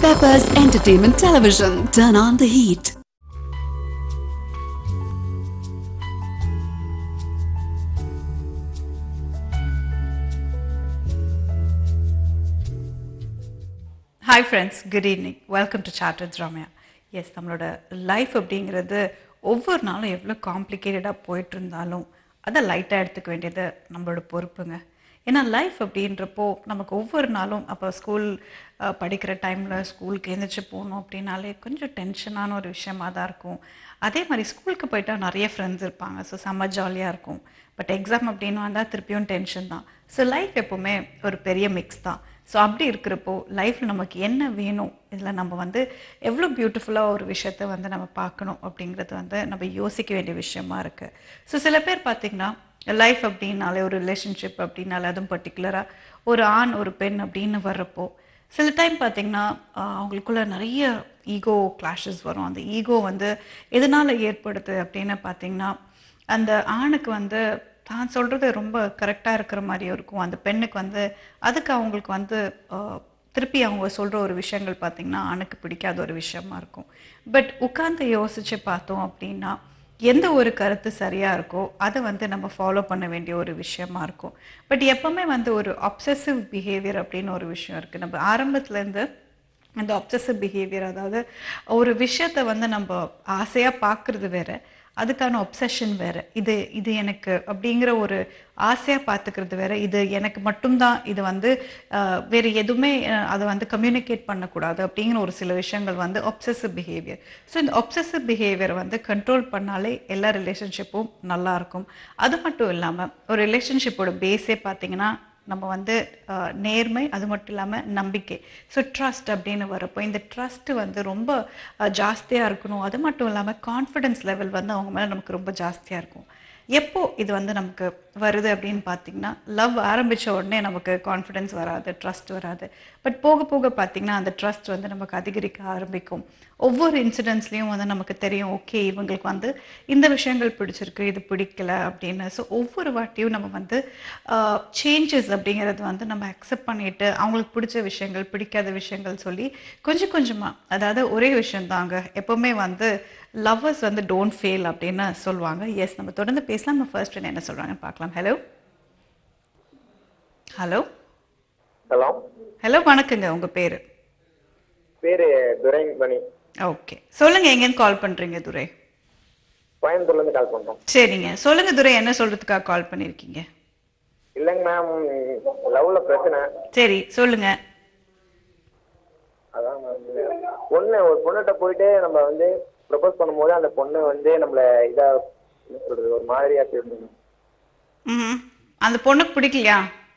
Peppers Entertainment Television. Turn on the heat. Hi friends good evening welcome to charters Ramaiah yes நம்மளோட life அப்படிங்கிறது ஒவ்வொரு நாளும் எவ்வளோ காம்ப்ளிகேட்டடாக போயிட்டு இருந்தாலும் அதை லைட்டாக எடுத்துக்க வேண்டியது நம்மளோட பொறுப்புங்க ஏன்னா லைஃப் அப்படின்றப்போ நமக்கு ஒவ்வொரு நாளும் அப்போ ஸ்கூல் படிக்கிற டைமில் ஸ்கூலுக்கு எழுந்திரிச்சு போகணும் அப்படின்னாலே கொஞ்சம் டென்ஷனான ஒரு விஷயமா தான் இருக்கும் அதே மாதிரி ஸ்கூலுக்கு போயிட்டா நிறைய ஃப்ரெண்ட்ஸ் இருப்பாங்க ஸோ செம்ம ஜாலியாக இருக்கும் பட் எக்ஸாம் அப்படின்னு வந்தால் திருப்பியும் டென்ஷன் தான் ஸோ லைஃப் எப்போவுமே ஒரு பெரிய மிக்ஸ் தான் ஸோ அப்படி இருக்கிறப்போ லைஃப்பில் நமக்கு என்ன வேணும் இதில் நம்ம வந்து எவ்வளோ பியூட்டிஃபுல்லாக ஒரு விஷயத்த வந்து நம்ம பார்க்கணும் அப்படிங்கிறது வந்து நம்ம யோசிக்க வேண்டிய விஷயமா இருக்குது ஸோ சில பேர் பார்த்திங்கன்னா லைஃப் அப்படின்னாலே ஒரு ரிலேஷன்ஷிப் அப்படின்னாலே அதுவும் பர்டிகுலராக ஒரு ஆண் ஒரு பெண் அப்படின்னு வர்றப்போ சில டைம் பார்த்தீங்கன்னா ஆஹ், அவங்களுக்குள்ள நிறைய ஈகோ கிளாஷஸ் வரும் அந்த ஈகோ வந்து எதனால் ஏற்படுது அப்படின்னு பார்த்தீங்கன்னா அந்த ஆணுக்கு வந்து தான் சொல்கிறது ரொம்ப கரெக்டாக இருக்கிற மாதிரியும் இருக்கும் அந்த பெண்ணுக்கு வந்து அதுக்கு அவங்களுக்கு வந்து ஆஹ், திருப்பி அவங்க சொல்கிற ஒரு விஷயங்கள் பார்த்திங்கன்னா ஆணுக்கு பிடிக்காத ஒரு விஷயமா இருக்கும் பட் உட்கார்ந்து யோசித்து பார்த்தோம் அப்படின்னா எந்த ஒரு கருத்து சரியாக இருக்கோ அதை வந்து நம்ம ஃபாலோ பண்ண வேண்டிய ஒரு விஷயமா இருக்கும் பட் எப்பவுமே வந்து ஒரு அப்சசிவ் பிஹேவியர் அப்படின்னு ஒரு விஷயம் இருக்குது நம்ம ஆரம்பத்துலேருந்து அந்த அப்சசிவ் பிஹேவியர் அதாவது ஒரு விஷயத்தை வந்து நம்ம ஆசையாக பார்க்குறது வேற அதுக்கான ஒப்சஷன் வேற இது இது எனக்கு அப்படிங்கிற ஒரு ஆசையாக பார்த்துக்கிறது வேற இது எனக்கு மட்டும்தான் இது வந்து ஆஹ், வேற எதுவுமே ஆஹ், அதை வந்து கம்யூனிகேட் பண்ணக்கூடாது அப்படிங்கிற ஒரு சில விஷயங்கள் வந்து ஒப்சசிவ் பிஹேவியர் ஸோ இந்த ஒப்சசிவ் பிஹேவியர் வந்து கண்ட்ரோல் பண்ணாலே எல்லா ரிலேஷன்ஷிப்பும் நல்லா இருக்கும் அது மட்டும் இல்லாமல் ஒரு ரிலேஷன்ஷிப்போட பேஸே பார்த்தீங்கன்னா நம்ம வந்து அஹ், நேர்மை அது மட்டும் இல்லாமல் நம்பிக்கை ஸோ ட்ரஸ்ட் அப்படின்னு வரப்போ இந்த ட்ரஸ்ட்டு வந்து ரொம்ப ஜாஸ்தியாக இருக்கணும் அது மட்டும் இல்லாமல் கான்ஃபிடன்ஸ் லெவல் வந்து அவங்க மேலே நமக்கு ரொம்ப ஜாஸ்தியாக இருக்கும் எப்போ இது வந்து நமக்கு வருது அப்படின்னு பார்த்தீங்கன்னா லவ் ஆரம்பித்த உடனே நமக்கு கான்ஃபிடன்ஸ் வராது ட்ரஸ்ட் வராது பட் போக போக பார்த்தீங்கன்னா அந்த ட்ரஸ்ட் வந்து நமக்கு அதிகரிக்க ஆரம்பிக்கும் ஒவ்வொரு இன்சிடென்ட்ஸ்லேயும் வந்து நமக்கு தெரியும் ஓகே இவங்களுக்கு வந்து இந்த விஷயங்கள் பிடிச்சிருக்கு இது பிடிக்கல அப்படின்னு ஸோ ஒவ்வொரு வாட்டியும் நம்ம வந்து சேஞ்சஸ் அப்படிங்கிறது வந்து நம்ம அக்செப்ட் பண்ணிட்டு அவங்களுக்கு பிடிச்ச விஷயங்கள் பிடிக்காத விஷயங்கள் சொல்லி கொஞ்சம் கொஞ்சமாக அதாவது ஒரே விஷயம் தாங்க எப்போவுமே வந்து லவ்வர்ஸ் வந்து டோன்ட் ஃபெயில் அப்படின்னு சொல்லுவாங்க எஸ் நம்ம தொடர்ந்து பேசலாம் நம்ம ஃபர்ஸ்ட் என்ன சொல்கிறாங்கன்னு பார்க்கலாம் ஹலோ ஹலோ ஹலோ ஹலோ வணக்கங்க உங்கள் பேர் பேரு துரைமணி ஓகே சொல்லுங்க எங்கேருந்து கால் பண்றீங்க துரை கோயம்புத்தூர்ல இருந்து கால் பண்றோம் சரிங்க சொல்லுங்க துரை என்ன சொல்றதுக்காக கால் பண்ணிருக்கீங்க இல்லைங்க மேம் லவ்ல பிரச்சனை சரி சொல்லுங்க அதான் மேம் பொண்ணு ஒரு பொண்ணுகிட்ட போயிட்டு நம்ம வந்து ப்ரப்போஸ் பண்ணும்போது அந்த பொண்ணு வந்து நம்மள இதா என்ன சொல்றது ஒரு மாதிரியா பேசணும் ம் அந்த பொண்ணுக்கு பிடிக்கலையா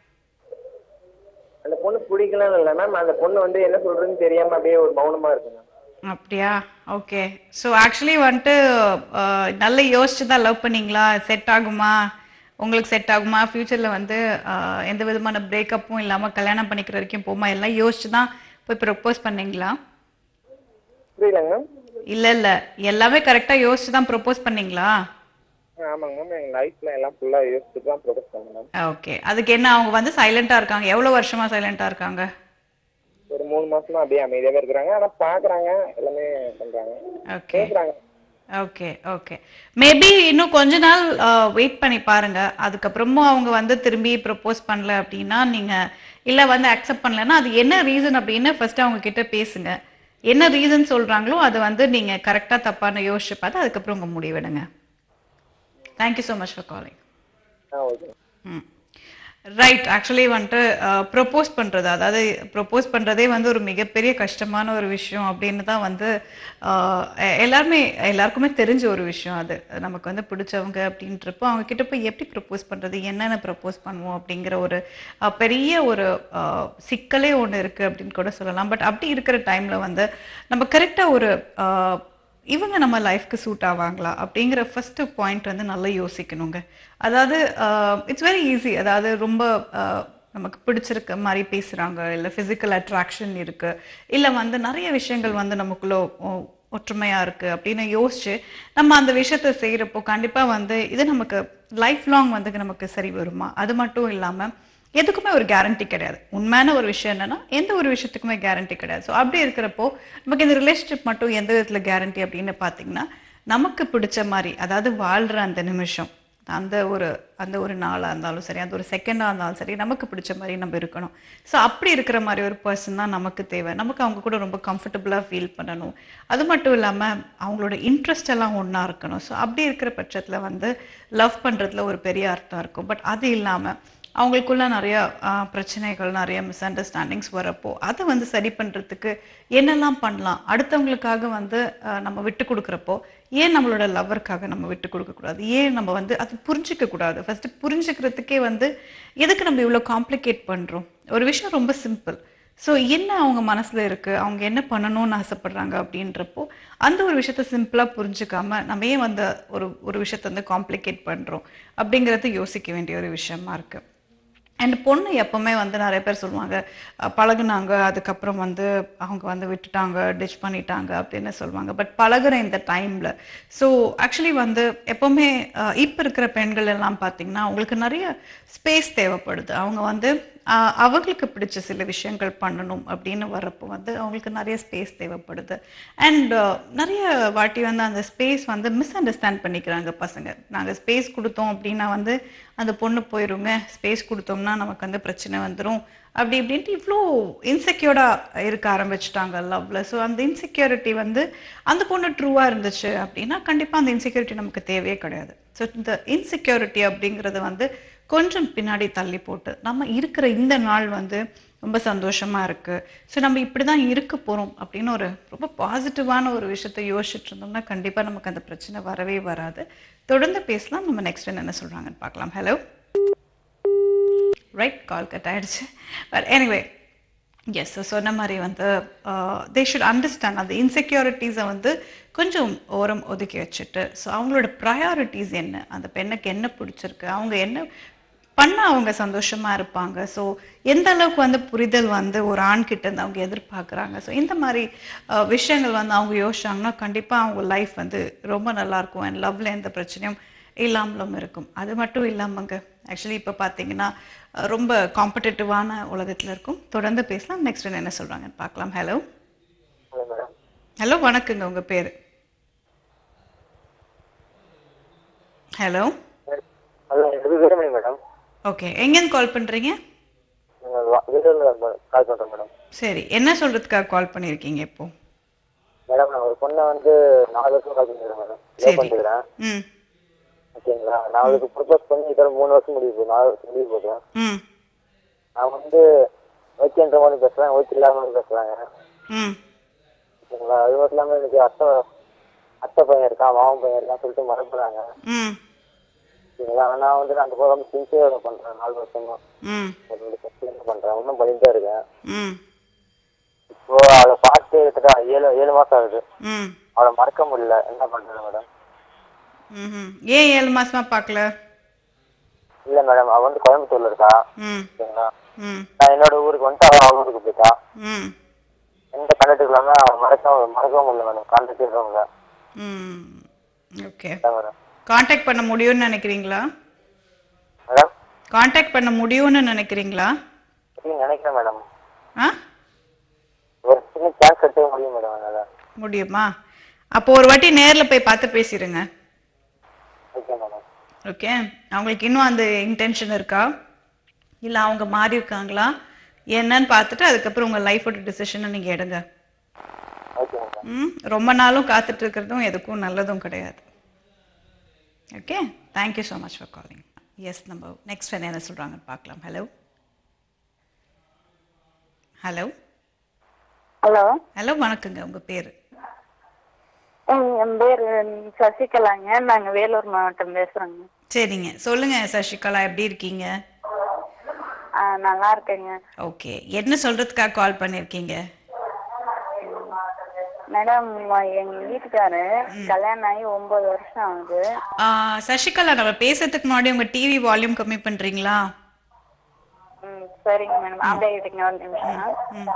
அந்த பொண்ணு பிடிக்கலன்னு இல்லை மேம் அந்த பொண்ணு வந்து என்ன சொல்றதுன்னு தெரியாம அப்படியே ஒரு மௌனமா இருக்கு மேம் அப்படியா ஓகே ஸோ ஆக்சுவலி வந்துட்டு அஹ், நல்லா யோசிச்சு தான் லவ் பண்ணீங்களா செட் ஆகுமா உங்களுக்கு செட் ஆகுமா ஃப்யூச்சரில் வந்து அஹ், எந்த விதமான பிரேக்கப்பும் இல்லாமல் கல்யாணம் பண்ணிக்கிற வரைக்கும் போமா எல்லாம் யோசிச்சு தான் போய் ப்ரப்போஸ் பண்ணீங்களா புரியலங்க மேம் இல்லை இல்லை எல்லாமே கரெக்டாக யோசிச்சு தான் ப்ரப்போஸ் பண்ணீங்களா ஆமாங்க மேம் எங்க லைஃப்ல எல்லாம் ஃபுல்லா யோசிச்சுட்டு தான் ப்ரப்போஸ் பண்ணேன் மேம் ஓகே அதுக்கு என்ன அவங்க வந்து சைலண்டா இருக்காங்க எவ்வளவு வருஷமா சைலண்டா இருக்காங்க ஒரு மூணு மாசமா அப்படியே அமைதியாவே இருக்கிறாங்க ஆனா பாக்குறாங்க எல்லாமே பண்றாங்க ஓகே பேசுறாங்க ஓகே ஓகே மேபி இன்னும் கொஞ்ச நாள் வெயிட் பண்ணி பாருங்க அதுக்கப்புறமும் அவங்க வந்து திரும்பி ப்ரப்போஸ் பண்ணல அப்படின்னா நீங்க இல்ல வந்து அக்செப்ட் பண்ணலன்னா அது என்ன ரீசன் அப்படின்னு ஃபர்ஸ்ட் அவங்க கிட்ட பேசுங்க என்ன ரீசன் சொல்றாங்களோ அது வந்து நீங்க கரெக்டா தப்பான யோசிச்சு பார்த்து அதுக்கப்புறம் உங்க முடிவெடுங்க thank you so much for calling ah okay hmm right actually வந்துட்டு ப்ரொப்போஸ் பண்ணுறது அதாவது ப்ரொப்போஸ் பண்ணுறதே வந்து ஒரு மிகப்பெரிய கஷ்டமான ஒரு விஷயம் அப்படின்னு தான் வந்து அஹ், எ- எல்லாருமே எல்லாருக்குமே தெரிஞ்ச ஒரு விஷயம் அது நமக்கு வந்து பிடிச்சவங்க அப்படின்றப்போ அவங்க கிட்ட போய் எப்படி ப்ரொப்போஸ் பண்ணுறது என்னென்ன ப்ரொப்போஸ் பண்ணுவோம் அப்படிங்கிற ஒரு அஹ், பெரிய ஒரு அஹ், சிக்கலே ஒன்று இருக்குது அப்படின்னு கூட சொல்லலாம் பட் அப்படி இருக்கிற டைமில் வந்து நம்ம கரெக்டாக ஒரு அஹ், இவங்க நம்ம லைஃப்க்கு சூட் ஆவாங்களா அப்படிங்கிற ஃபர்ஸ்ட் பாயிண்ட் வந்து நல்லா யோசிக்கணுங்க அதாவது இட்ஸ் வெரி ஈஸி அதாவது ரொம்ப ஆஹ், நமக்கு பிடிச்சிருக்க மாதிரி பேசுகிறாங்க இல்லை ஃபிசிக்கல் அட்ராக்ஷன் இருக்குது இல்லை வந்து நிறைய விஷயங்கள் வந்து நமக்குள்ள ஒ- ஒற்றுமையா இருக்கு அப்படின்னு யோசிச்சு நம்ம அந்த விஷயத்த செய்யறப்போ கண்டிப்பா வந்து இது நமக்கு லைஃப் லாங் வந்து நமக்கு சரி வருமா அது மட்டும் இல்லாம எதுக்குமே ஒரு கேரண்டி கிடையாது உண்மையான ஒரு விஷயம் என்னன்னா எந்த ஒரு விஷயத்துக்குமே கேரண்டி கிடையாது ஸோ அப்படி இருக்கிறப்போ நமக்கு இந்த ரிலேஷன்ஷிப் மட்டும் எந்த விதத்துல கேரண்டி அப்படின்னு பார்த்தீங்கன்னா நமக்கு பிடிச்ச மாதிரி அதாவது வாழ்ற அந்த நிமிஷம் அந்த ஒரு அந்த ஒரு நாளாக இருந்தாலும் சரி அந்த ஒரு செகண்டாக இருந்தாலும் சரி நமக்கு பிடிச்ச மாதிரி நம்ம இருக்கணும் ஸோ அப்படி இருக்கிற மாதிரி ஒரு பர்சன் தான் நமக்கு தேவை நமக்கு அவங்க கூட ரொம்ப கம்ஃபர்டபுளாக ஃபீல் பண்ணணும் அது மட்டும் இல்லாமல் அவங்களோட இன்ட்ரெஸ்ட் எல்லாம் ஒன்றா இருக்கணும் ஸோ அப்படி இருக்கிற பட்சத்தில் வந்து லவ் பண்ணுறதுல ஒரு பெரிய அர்த்தம் இருக்கும் பட் அது இல்லாமல் அவங்களுக்குள்ள நிறைய ஆ, பிரச்சனைகள் நிறைய மிஸ் அண்டர்ஸ்டாண்டிங்ஸ் வரப்போ அதை வந்து சரி பண்ணுறதுக்கு என்னெல்லாம் பண்ணலாம் அடுத்தவங்களுக்காக வந்து ஆ, நம்ம விட்டு கொடுக்குறப்போ ஏன் நம்மளோட லவ்வருக்காக நம்ம விட்டு கொடுக்கக்கூடாது ஏன் நம்ம வந்து அது புரிஞ்சிக்க கூடாது ஃபர்ஸ்ட் புரிஞ்சுக்கிறதுக்கே வந்து எதுக்கு நம்ம இவ்வளோ காம்ப்ளிகேட் பண்ணுறோம் ஒரு விஷயம் ரொம்ப சிம்பிள் ஸோ என்ன அவங்க மனசுல இருக்கு அவங்க என்ன பண்ணணும்னு ஆசைப்படுறாங்க அப்படின்றப்போ அந்த ஒரு விஷயத்த சிம்பிளா புரிஞ்சுக்காம நம்ம ஏன் வந்து ஒரு ஒரு விஷயத்த வந்து காம்ப்ளிகேட் பண்றோம் அப்படிங்கறது யோசிக்க வேண்டிய ஒரு விஷயமா இருக்கு அண்ட் பொண்ணு எப்பவுமே வந்து நிறைய பேர் சொல்லுவாங்க அஹ், பழகுனாங்க அதுக்கப்புறம் வந்து அவங்க வந்து விட்டுட்டாங்க டிச் பண்ணிட்டாங்க அப்படின்னு சொல்லுவாங்க பட் பழகுற இந்த டைம்ல ஸோ ஆக்சுவலி வந்து எப்பவுமே அஹ், இப்ப இருக்கிற பெண்கள் எல்லாம் பார்த்தீங்கன்னா அவங்களுக்கு நிறைய ஸ்பேஸ் தேவைப்படுது அவங்க வந்து அஹ், அவங்களுக்கு பிடிச்ச சில விஷயங்கள் பண்ணணும் அப்படின்னு வர்றப்போ வந்து அவங்களுக்கு நிறைய ஸ்பேஸ் தேவைப்படுது அண்ட் நிறைய வாட்டி வந்து அந்த ஸ்பேஸ் வந்து மிஸ் அண்டர்ஸ்டாண்ட் பண்ணிக்கிறாங்க பசங்க நாங்கள் ஸ்பேஸ் கொடுத்தோம் அப்படின்னா வந்து அந்த பொண்ணு போயிருங்க ஸ்பேஸ் கொடுத்தோம்னா நமக்கு வந்து பிரச்சனை வந்துடும் அப்படி இப்படின்ட்டு இவ்வளோ இன்செக்யூர்டாக இருக்க ஆரம்பிச்சிட்டாங்க லவ்ல ஸோ அந்த இன்செக்யூரிட்டி வந்து அந்த பொண்ணு ட்ரூவாக இருந்துச்சு அப்படின்னா கண்டிப்பாக அந்த இன்செக்யூரிட்டி நமக்கு தேவையே கிடையாது ஸோ இந்த இன்செக்யூரிட்டி அப்படிங்கிறது வந்து கொஞ்சம் பின்னாடி தள்ளி போட்டு நம்ம இருக்கிற இந்த நாள் வந்து ரொம்ப சந்தோஷமா இருக்கு ஸோ நம்ம இப்படி தான் இருக்க போறோம் அப்படின்னு ஒரு ரொம்ப பாசிட்டிவான ஒரு விஷயத்த யோசிச்சுட்டு இருந்தோம்னா கண்டிப்பா நமக்கு அந்த பிரச்சனை வரவே வராது தொடர்ந்து பேசலாம் நம்ம நெக்ஸ்ட் என்ன சொல்றாங்கன்னு பார்க்கலாம் ஹலோ ரைட் கால் கட் ஆயிடுச்சு பட் எனிவே எஸ் சொன்ன மாதிரி வந்து தே ஷுட் அண்டர்ஸ்டாண்ட் அந்த இன்செக்யூரிட்டிஸை வந்து கொஞ்சம் ஓரம் ஒதுக்கி வச்சுட்டு ஸோ அவங்களோட ப்ரையாரிட்டிஸ் என்ன அந்த பெண்ணுக்கு என்ன பிடிச்சிருக்கு அவங்க என்ன பண்ண அவங்க சந்தோஷமா இருப்பாங்க ஸோ எந்த அளவுக்கு வந்து புரிதல் வந்து ஒரு ஆண் கிட்ட இருந்து அவங்க எதிர்பார்க்குறாங்க ஸோ இந்த மாதிரி அஹ், விஷயங்கள் வந்து அவங்க யோசிச்சாங்கன்னா கண்டிப்பாக அவங்க லைஃப் வந்து ரொம்ப நல்லா இருக்கும் அண்ட் லவ்ல எந்த பிரச்சனையும் இல்லாமலும் இருக்கும் அது மட்டும் இல்லாமங்க ஆக்சுவலி இப்போ பார்த்தீங்கன்னா அஹ், ரொம்ப காம்படிட்டிவான உலகத்தில் இருக்கும் தொடர்ந்து பேசலாம் நெக்ஸ்ட் என்ன சொல்கிறாங்கன்னு பார்க்கலாம் ஹலோ ஹலோ மேடம் ஹலோ வணக்கங்க உங்கள் பேர் ஹலோ ஹலோ இது வீரமணி மேடம் ஓகே எங்கேருந்து கால் பண்ணுறீங்க வீட்டில் கால் பண்ணுறேன் மேடம் சரி என்ன சொல்கிறதுக்காக கால் பண்ணியிருக்கீங்க இப்போ மேடம் நான் ஒரு பொண்ணை வந்து நாலு வருஷம் கால் பண்ணிக்கிறேன் மேடம் சரி. லவ் பண்ணிக்கிறேன் ம் ஓகேங்களா நான் அவளுக்கு ப்ரொபோஸ் பண்ணி இதோட மூணு வருஷம் முடிய போகுது நாலு வருஷம் முடிய போகுது ம் நான் வந்து ஓகேன்ற மாதிரி பேசுறேன் ஓகே இல்லாத மாதிரி பேசுறாங்க ம் ஓகேங்களா அது மட்டும் இல்லாமல் எனக்கு அத்தை அத்தை பையன் இருக்கான் மாமன் பையன் இருக்கான் சொல்லிட்டு மறந்துடுறாங்க ம் ஓகேங்களா நான் வந்து நான் அந்த ப்ரோக்ராம் சின்சியராக பண்றேன் நாலு வருஷமா ம் ஒரு ரெண்டு வருஷம் பண்றேன் இன்னும் பண்ணிட்டே இருக்கேன் ம் இப்போ அவளை பார்த்து கிட்டத்தட்ட ஏழு ஏழு மாசம் ஆகுது ம் அவளை மறக்க முடியல என்ன பண்றது மேடம் ம் ஏன் ஏழு மாசமா பார்க்கல இல்ல மேடம் அவ வந்து கோயம்புத்தூர்ல இருக்கா ம் ஓகேங்களா ம் நான் என்னோட ஊருக்கு வந்துட்டு அவன் அவள் ஊருக்கு போயிட்டா ம் எந்த கண்டக்ட் இல்லாம அவன் மறக்க மறக்கவும் முடியல மேடம் கான்டாக்ட் இருக்கவங்க ம் ஓகே மேடம் காண்டாக்ட் பண்ண முடியும்னு நினைக்கிறீங்களா மேடம் காண்டாக்ட் பண்ண முடியும்னு நினைக்கிறீங்களா அப்படின்னு நினைக்கிறேன் மேடம் ஆ ஒரு சின்ன சான்ஸ் எடுத்துக்க முடியும் மேடம் என்னால முடியுமா அப்போ ஒரு வாட்டி நேர்ல போய் பார்த்து பேசிடுங்க ஓகே மேடம் ஓகே அவங்களுக்கு இன்னும் அந்த இன்டென்ஷன் இருக்கா இல்லை அவங்க மாறி இருக்காங்களா என்னன்னு பார்த்துட்டு அதுக்கப்புறம் உங்கள் லைஃபோட டிசிஷனை நீங்கள் எடுங்க ஓகே மேடம் ம் ரொம்ப நாளும் காத்துட்டு இருக்கிறதும் எதுக்கும் நல்லதும் கிடையாது okay thank you so much for calling yes நம்ம நெக்ஸ்ட் என்ன சொல்கிறாங்கன்னு பார்க்கலாம் ஹலோ ஹலோ ஹலோ ஹலோ வணக்கங்க உங்கள் பேர் என் பேர் சசிகலாங்க நாங்க வேலூர் மாவட்டம் பேசுறோங்க சரிங்க சொல்லுங்க சசிகலா எப்படி இருக்கீங்க ஆ, நல்லா இருக்கேங்க ஓகே என்ன சொல்றதுக்காக கால் பண்ணியிருக்கீங்க மேடம் எங்க வீட்டுக்காரு கல்யாணம் ஆகி ஒன்பது வருஷம் ஆகுது ஆ, சசிகலா நம்ம பேசுறதுக்கு முன்னாடி உங்க டிவி வால்யூம் கம்மி பண்றீங்களா ம் சரிங்க மேடம் அப்படியே கிட்டீங்க ஒரு நிமிஷம் ம்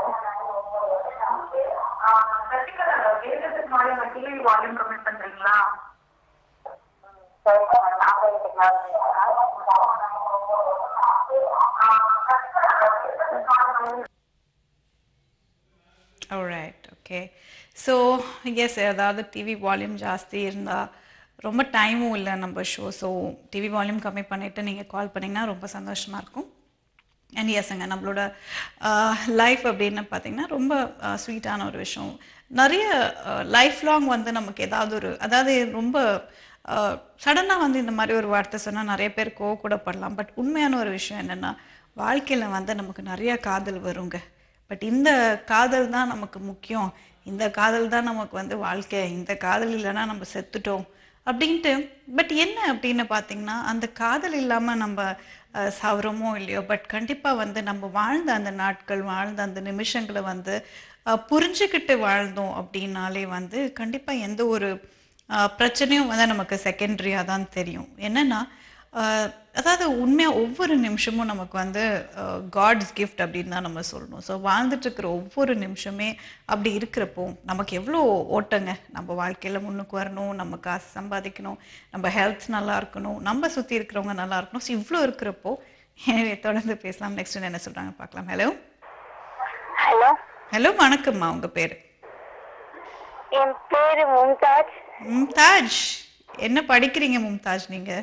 சரிங்க மேடம் அப்படியே கிட்டீங்க ஒரு நிமிஷம் ரைட் ஓகே ஸோ எஸ் ஏதாவது டிவி வால்யூம் ஜாஸ்தி இருந்தால் ரொம்ப டைமும் இல்லை நம்ம ஷோ ஸோ டிவி வால்யூம் கம்மி பண்ணிவிட்டு நீங்கள் கால் பண்ணிங்கன்னா ரொம்ப சந்தோஷமாக இருக்கும் அண்ட் எஸ்ங்க நம்மளோட லைஃப் அப்படின்னு பார்த்தீங்கன்னா ரொம்ப ஸ்வீட்டான ஒரு விஷயம் நிறைய லைஃப் லாங் வந்து நமக்கு ஏதாவது ஒரு அதாவது ரொம்ப சடனாக வந்து இந்த மாதிரி ஒரு வார்த்தை சொன்னால் நிறைய பேர் கோவ கூட படலாம் பட் உண்மையான ஒரு விஷயம் என்னென்னா வாழ்க்கையில் வந்து நமக்கு நிறைய காதல் வருங்க பட் இந்த காதல் தான் நமக்கு முக்கியம் இந்த காதல் தான் நமக்கு வந்து வாழ்க்கை இந்த காதல் இல்லைன்னா நம்ம செத்துட்டோம் அப்படின்ட்டு பட் என்ன அப்படின்னு பார்த்தீங்கன்னா அந்த காதல் இல்லாமல் நம்ம அஹ், சாவறோமோ இல்லையோ பட் கண்டிப்பாக வந்து நம்ம வாழ்ந்த அந்த நாட்கள் வாழ்ந்த அந்த நிமிஷங்களை வந்து அஹ், புரிஞ்சுக்கிட்டு வாழ்ந்தோம் அப்படின்னாலே வந்து கண்டிப்பாக எந்த ஒரு அஹ், பிரச்சனையும் வந்து நமக்கு செகண்டரியாக தான் தெரியும் என்னன்னா அஹ், அதாவது உண்மையாக ஒவ்வொரு நிமிஷமும் நமக்கு வந்து காட்ஸ் கிஃப்ட் அப்படின்னு தான் நம்ம சொல்லணும் ஸோ வாழ்ந்துட்டு இருக்கிற ஒவ்வொரு நிமிஷமே அப்படி இருக்கிறப்போ நமக்கு எவ்வளோ ஓட்டங்க நம்ம வாழ்க்கையில் முன்னுக்கு வரணும் நம்ம காசு சம்பாதிக்கணும் நம்ம ஹெல்த் நல்லா இருக்கணும் நம்ம சுற்றி இருக்கிறவங்க நல்லா இருக்கணும் ஸோ இவ்வளோ இருக்கிறப்போ எனவே தொடர்ந்து பேசலாம் நெக்ஸ்ட் என்ன சொல்கிறாங்க பார்க்கலாம் ஹலோ ஹலோ ஹலோ வணக்கம்மா உங்கள் பேர் என் பேரு மும்தாஜ் மும்தாஜ் என்ன படிக்கிறீங்க மும்தாஜ் நீங்கள்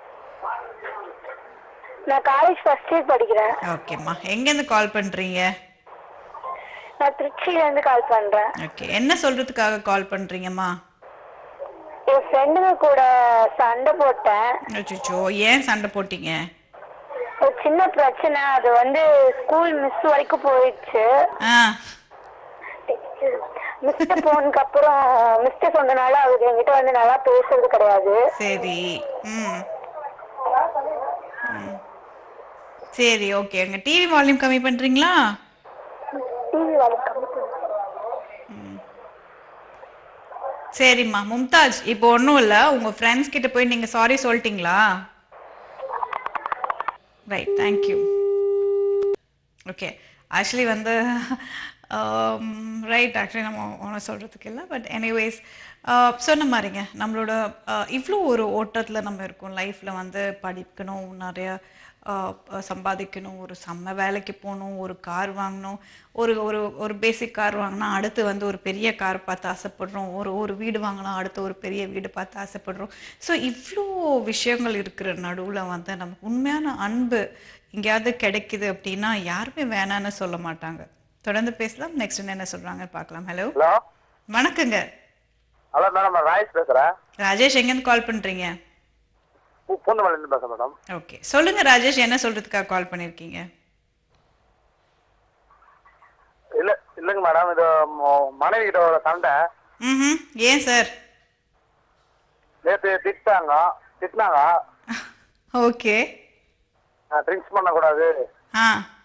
நான் காலேஜ் ஃபர்ஸ்ட் இயர் படிக்கிறேன் ஓகேம்மா எங்கேருந்து கால் பண்ணுறீங்க நான் திருச்சியில இருந்து கால் பண்றேன் ஓகே என்ன சொல்கிறதுக்காக கால் பண்ணுறீங்கம்மா என் ஃப்ரெண்டுங்க கூட சண்டை போட்டேன் அச்சோ ஏன் சண்டை போட்டீங்க ஒரு சின்ன பிரச்சனை அது வந்து ஸ்கூல் மிஸ் வரைக்கும் போயிடுச்சு ஆ மிஸ்ட போனதுக்கு அப்புறம் மிஸ்ட சொன்னனால அவர் என்கிட்ட வந்து நல்லா பேசுறது கிடையாது சரி ம் ம். சரி ஓகே உங்க டிவி வால்யூம் கம்மி பண்றீங்களா டிவி வளர்க்க சரிம்மா மும்தாஜ் இப்போ ஒன்றும் இல்லை உங்க ஃப்ரெண்ட்ஸ் கிட்ட போய் நீங்க சாரி சொல்லிட்டீங்களா ரைட் தேங்க்யூ ஓகே ஆக்சுவலி வந்து ரைட் ஆக்சுவலி நம்ம ஒன்றும் சொல்கிறதுக்கு இல்லை பட் எனிவேஸ் சொன்ன மாதிரிங்க நம்மளோட இவ்வளோ ஒரு ஓட்டத்தில் நம்ம இருக்கோம் லைஃப்பில் வந்து படிக்கணும் நிறைய ஆஹ், சம்பாதிக்கணும் ஒரு செம்ம வேலைக்கு போகணும் ஒரு கார் வாங்கணும் ஒரு ஒரு ஒரு பேசிக் கார் வாங்கினா அடுத்து வந்து ஒரு பெரிய கார் பார்த்து ஆசைப்படுறோம் ஒரு ஒரு வீடு வாங்கினா அடுத்து ஒரு பெரிய வீடு பார்த்து ஆசைப்படுறோம் ஸோ இவ்வளோ விஷயங்கள் இருக்கிற நடுவில் வந்து நமக்கு உண்மையான அன்பு எங்கேயாவது கிடைக்குது அப்படின்னா யாருமே வேணான்னு சொல்ல மாட்டாங்க தொடர்ந்து பேசலாம் நெக்ஸ்ட் என்ன சொல்றாங்க பார்க்கலாம் ஹலோ ஹலோ வணக்கங்க ஹலோ மேடம் நான் ராயேஷ் பேசுறேன் ராஜேஷ் எங்கேருந்து கால் பண்றீங்க பூ- பூந்தமல்லியிலிருந்து பேசுறேன் மேடம் ஓகே சொல்லுங்க ராஜேஷ் என்ன சொல்றதுக்காக கால் பண்ணிருக்கீங்க இல்ல இல்லைங்க மேடம் இது ம- மனைவி கிட்ட ஒரு சண்டை ம் ஏன் சார் நேற்று திட்டாங்க திட்டினாங்க ஓகே ட்ரிங்க்ஸ் பண்ணக்கூடாது ஆ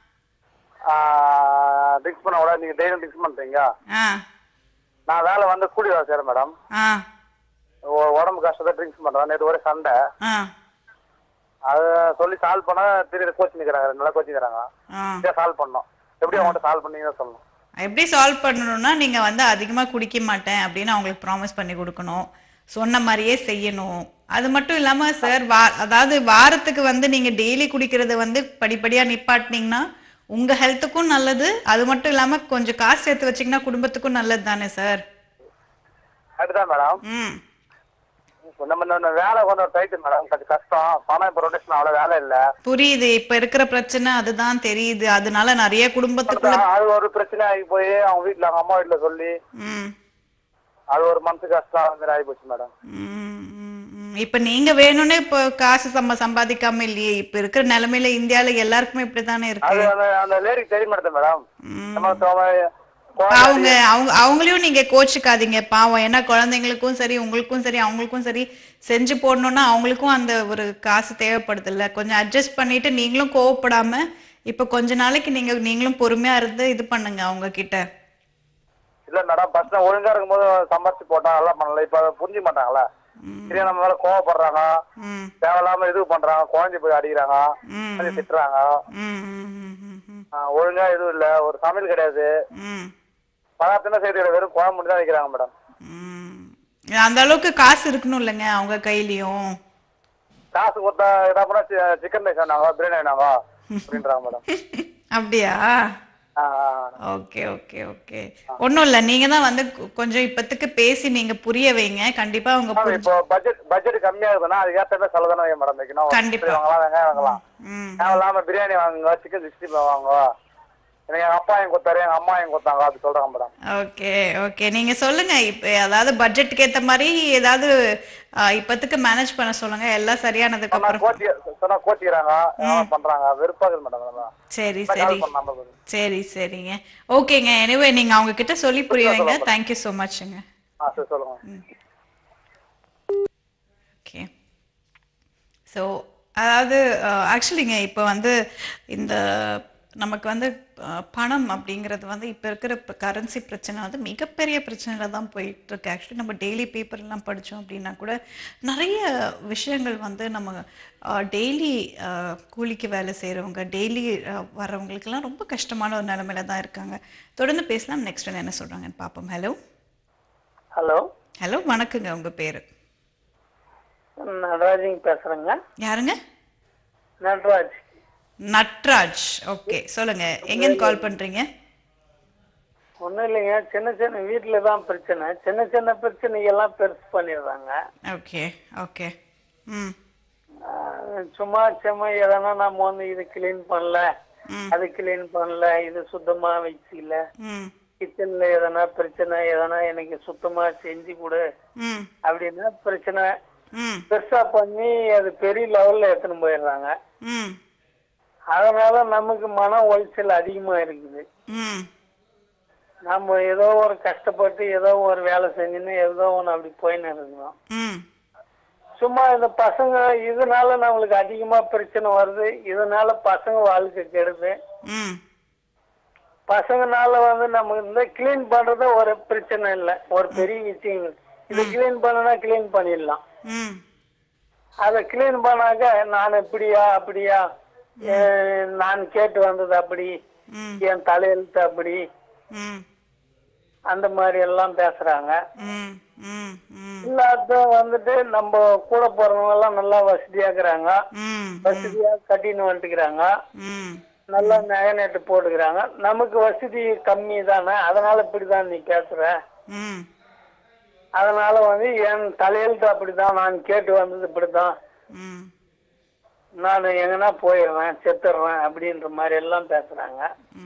ட்ரிங்க்ஸ் பண்ணக்கூடாது நீங்க டெய்லியும் ட்ரிங்க்ஸ் பண்றீங்க ஆ நான் வேலை வந்து கூலி வேலை செய்யறேன் மேடம் ஆ உ- உடம்பு கஷ்டத்தை ட்ரிங்க்ஸ் பண்றேன் நேற்று ஒரே சண்டை ஆ அது சொல்லி சால்வ் பண்ணா திருப்பி கோச்சிங் நிக்கிறாங்க நல்லா கோச்சிங்கிறாங்க ஆ சால்வ் பண்ணோம் எப்படி அவங்கள்ட்ட சால்வ் பண்ணீங்கன்னு சொல்லணும் எப்படி சால்வ் பண்ணணும்னா நீங்க வந்து அதிகமா குடிக்க மாட்டேன் அப்படின்னு அவங்களுக்கு ப்ராமிஸ் பண்ணி கொடுக்கணும் சொன்ன மாதிரியே செய்யணும் அது மட்டும் இல்லாம சார் வா அதாவது வாரத்துக்கு வந்து நீங்க டெய்லி குடிக்கிறத வந்து படிப்படியா நிப்பாட்டினீங்கன்னா உங்க ஹெல்த்துக்கும் நல்லது அது மட்டும் இல்லாம கொஞ்சம் காசு சேர்த்து வச்சீங்கன்னா குடும்பத்துக்கும் நல்லது தானே சார் அதுதான் மேடம் ம் நம்ம இந்த வேலை கொஞ்சம் டைட்டு மேடம் கொஞ்சம் கஷ்டம் பணம் இப்போ ரொட்டேஷன் அவ்வளோ வேலை இல்லை புரியுது இப்ப இருக்கிற பிரச்சனை அதுதான் தெரியுது அதனால நிறைய குடும்பத்துக்குள்ள அது ஒரு பிரச்சனை ஆகி போய் அவங்க வீட்டில் அவங்க அம்மா வீட்டில் சொல்லி ம் அது ஒரு மனசு கஷ்டம் அந்த மாதிரி ஆகி போச்சு மேடம் ம், ம், ம். இப்ப நீங்க வேணும்னே இப்போ காசு சம்ப சம்பாதிக்காம இல்லையே இப்ப இருக்கிற நிலைமையில இந்தியால எல்லாருக்குமே இப்படித்தானே இருக்கு அது அந்த அந்த லேடிக்கு தெரிய மாட்டேன் மேடம் ம். நம்ம தோ- அவங்க அவங்க அவங்களையும் நீங்க கோச்சுக்காதீங்க பாவம் ஏன்னா குழந்தைங்களுக்கும் சரி உங்களுக்கும் சரி அவங்களுக்கும் சரி செஞ்சு போடணும்னா அவங்களுக்கும் அந்த ஒரு காசு தேவைப்படுது இல்ல கொஞ்சம் அட்ஜஸ்ட் பண்ணிட்டு நீங்களும் கோவப்படாம இப்ப கொஞ்ச நாளைக்கு நீங்க நீங்களும் பொறுமையா இருந்து இது பண்ணுங்க அவங்க கிட்ட இல்ல மேடம் ஃபர்ஸ்ட் ஒழுங்கா இருக்கும்போது சம்பாரிச்சு போட்டா நல்லா பண்ணல இப்ப அதை புரிஞ்சுக்க மாட்டாங்களா சரியா நம்ம மேல கோவப்படுறாங்க ம் தேவையில்லாம இது பண்றாங்க குழந்தை போய் அடிக்கிறாங்க ம் குழந்தை திட்டுறாங்க ம் ம் ம் ம் ம் ஆ, ஒழுங்கா எதுவும் இல்ல ஒரு சமையல் கிடையாது ம் பதார்த்தம் செய்தி கிடையாது வெறும் குழம்பு மட்டும் தான் வைக்கிறாங்க மேடம் ம். அந்த அளவுக்கு காசு இருக்கணும் இல்லைங்க அவங்க கையிலயும் காசு கொடுத்தா என்ன பண்ணா சிக்கன் ரைஸ் வேணாங்க பிரியாணி வேணாங்க அப்படின்றாங்க மேடம் அப்படியா ஆ ஆ, ஓகே ஓகே ஓகே ஒன்றும் இல்லை நீங்க தான் வந்து கொ- கொஞ்சம் இப்பத்துக்கு பேசி நீங்க புரிய வைங்க கண்டிப்பா அவங்க மேம் புரிஞ்சு இப்போ பட்ஜெட் பட்ஜெட் கம்மியா இருக்குன்னா அதுக்கு ஏற்ற செலவு தானே மேடம் வைக்கணும் கண்டிப்பா. கத்திரி வாங்கலாம் வெங்காயம் வாங்கலாம் ம் தேவையில்லாம பிரியாணி வாங்குங்க சிக்கன் சிக்ஸ்டி ஃபைவ் வாங்குங்க எனக்கு எங்க அப்பா எங்க கொடுத்தாரு எங்க அம்மா எங்க கொடுத்தாங்க அப்படி சொல்றாங்க மேடம் ஓகே ஓகே நீங்க சொல்லுங்க இப்போ அதாவது பட்ஜெட்டுக்கு ஏத்த மாதிரி ஏதாவது ஆ, இப்பத்துக்கு மேனேஜ் பண்ண சொல்லுங்க எல்லாம் சரியானதுக்கு சொன்னா அப்புறம் கோச்சி சொன்னா கோச்சிக்கிறாங்க என்ன பண்றாங்க வெறுப்பாகுது மேடம் அதெல்லாம் சரி கால் சரி பண்ணாம போகுது. சரி சரிங்க ஓகேங்க எனிவே நீங்க அவங்க கிட்ட சொல்லி புரிய வைங்க தேங்க்யூ ஸோ மச்ங்க ஆ சரி சொல்லுங்க ஓகே ஸோ அதாவது ஆக்சுவலிங்க இப்போ வந்து இந்த நமக்கு வந்து அஹ், பணம் அப்படிங்கிறது வந்து இப்போ இருக்கிற கரன்சி பிரச்சனை வந்து மிகப்பெரிய பிரச்சனையில தான் போயிட்டு இருக்கு ஆக்சுவலி நம்ம டெய்லி பேப்பர்லாம் படித்தோம் அப்படின்னா கூட நிறைய விஷயங்கள் வந்து நம்ம டெய்லி கூலிக்கு வேலை செய்கிறவங்க டெய்லி வர்றவங்களுக்கெல்லாம் ரொம்ப கஷ்டமான ஒரு நிலமையில தான் இருக்காங்க தொடர்ந்து பேசலாம் நெக்ஸ்ட் என்ன சொல்கிறாங்கன்னு பார்ப்போம் ஹலோ ஹலோ ஹலோ வணக்கங்க உங்கள் பேர் நடராஜிங் பேசுறேங்க யாருங்க நடராஜ் நட்ராஜ் ஓகே சொல்லுங்க எங்கேருந்து கால் பண்றீங்க ஒன்றும் இல்லைங்க சின்ன சின்ன வீட்டில் தான் பிரச்சனை சின்ன சின்ன பிரச்சனைகள்லாம் பெருசு பண்ணிடுறாங்க ஓகே ஓகே ம் ஆஹ் சும்மா சும்மா எதனா நம்ம வந்து இது கிளீன் பண்ணல ம். அது கிளீன் பண்ணல இது சுத்தமா வச்சுக்கல ம் கிச்சன்ல எதனா பிரச்சனை எதனா எனக்கு சுத்தமா செஞ்சு கொடு ம் அப்படின்னா பிரச்சனை ம் பெருசா பண்ணி அது பெரிய லெவல்ல எடுத்துன்னு போயிடுறாங்க ம் அதனால நமக்கு மன உளைச்சல் அதிகமா இருக்குது ம் நம்ம ஏதோ ஒரு கஷ்டப்பட்டு ஏதோ ஒரு வேலை செஞ்சுன்னு ஏதோ ஒன்று அப்படி போயின்னு இருக்கிறோம் ம் சும்மா இந்த பசங்க இதனால நம்மளுக்கு அதிகமா பிரச்சனை வருது இதனால பசங்க வாழ்க்கை கெடுது ம் பசங்கனால வந்து நம்ம இந்த கிளீன் பண்றது ஒரு பிரச்சனை இல்லை ஒரு பெரிய விஷயம் இல்லை. இதை கிளீன் பண்ணனா கிளீன் பண்ணிடலாம் ம் அதை கிளீன் பண்ணாக்க நான் இப்படியா அப்படியா அஹ் நான் கேட்டு வந்தது அப்படி ம் என் தலையெழுத்து அப்படி ம் அந்த மாதிரி எல்லாம் பேசுறாங்க ம் ம் ம் இல்லாத வந்துட்டு நம்ம கூட போறவங்க எல்லாம் நல்லா வசதியாக்குறாங்க ம் வசதியா கட்டின்னு வந்துக்கிறாங்க ம் நல்லா நகை நட்டு போட்டுக்கிறாங்க நமக்கு வசதி கம்மி தானே அதனால இப்படிதான் நீ பேசுற ம் அதனால வந்து என் தலையெழுத்து அப்படிதான் நான் கேட்டு வந்தது இப்படிதான் ம் நான் எங்கன்னா போயிடுறேன் செத்துடுறேன் அப்படின்ற மாதிரி எல்லாம் பேசுறாங்க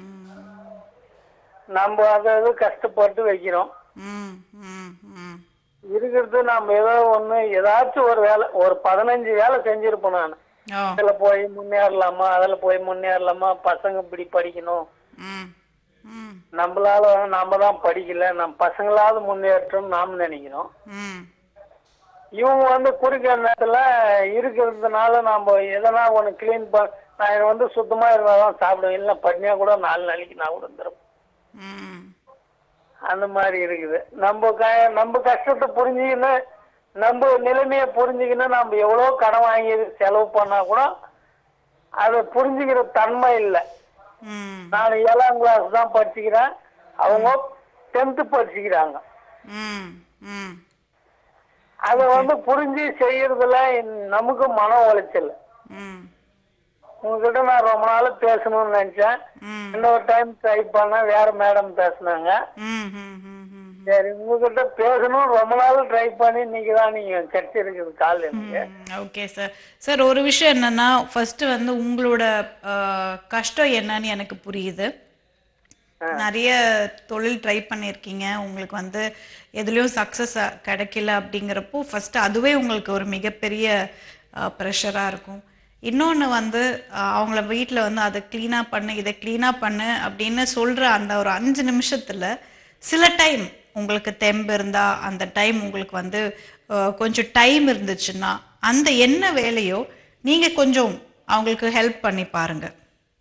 நம்ம அதாவது கஷ்டப்பட்டு வைக்கிறோம் ம் ம் ம் இருக்கிறது நம்ம ஏதோ ஒண்ணு ஏதாச்சும் ஒரு வேலை ஒரு பதினஞ்சு வேலை செஞ்சிருப்போம் நான் ஓ அதுல போய் முன்னேறலாமா அதுல போய் முன்னேறலாமா பசங்க இப்படி படிக்கணும் ம் ம் நம்மளால நாம தான் படிக்கல நம்ம பசங்களாவது முன்னேற்றம் நாம நினைக்கிறோம் ம் இவங்க வந்து குறுக்க நேரத்துல இருக்கிறதுனால நாம எதனா ஒண்ணு கிளீன் பண்ண நான் வந்து சுத்தமா இருந்தாதான் சாப்பிடுவேன் இல்லை பட்னியா கூட நாலு நாளைக்கு நான் கூட இருந்துருப்பேன் ம் அந்த மாதிரி இருக்குது நம்ம க நம்ம கஷ்டத்தை புரிஞ்சுக்கின்னு நம்ம நிலைமையை புரிஞ்சுக்கின்னு நம்ம எவ்வளோ கடன் வாங்கி செலவு பண்ணா கூட அதை புரிஞ்சுக்கிற தன்மை இல்லை ம் நான் ஏழாம் கிளாஸ் தான் படிச்சுக்கிறேன் அவங்க டென்த்து படிச்சுக்கிறாங்க ம் ம் அதை வந்து புரிஞ்சு செய்யறதுல நமக்கு மன உளைச்சல் ம் உங்ககிட்ட நான் ரொம்ப நாள் பேசணும்னு நினைச்சேன் ம் இன்னொரு டைம் ட்ரை பண்ண வேற மேடம் பேசுனாங்க ம் ம் ம் ம் சரி உங்ககிட்ட பேசணும் ரொம்ப நாள் ட்ரை பண்ணி இன்னைக்கு தான் நீங்க கிடைச்சிருக்குது கால் எனக்கு ஓகே சார் சார் ஒரு விஷயம் என்னன்னா ஃபர்ஸ்ட் வந்து உங்களோட அஹ், கஷ்டம் என்னன்னு எனக்கு புரியுது நிறைய தொழில் ட்ரை பண்ணியிருக்கீங்க உங்களுக்கு வந்து எதுலேயும் சக்ஸஸ் கிடைக்கல அப்படிங்கிறப்போ ஃபர்ஸ்ட் அதுவே உங்களுக்கு ஒரு மிகப்பெரிய ப்ரெஷராக இருக்கும் இன்னொன்று வந்து அஹ், அவங்கள வீட்டில் வந்து அதை க்ளீனாக பண்ணு இதை க்ளீனாக பண்ணு அப்படின்னு சொல்கிற அந்த ஒரு அஞ்சு நிமிஷத்தில் சில டைம் உங்களுக்கு தெம்பு இருந்தா அந்த டைம் உங்களுக்கு வந்து அஹ், கொஞ்சம் டைம் இருந்துச்சுன்னா அந்த என்ன வேலையோ நீங்கள் கொஞ்சம் அவங்களுக்கு ஹெல்ப் பண்ணி பாருங்க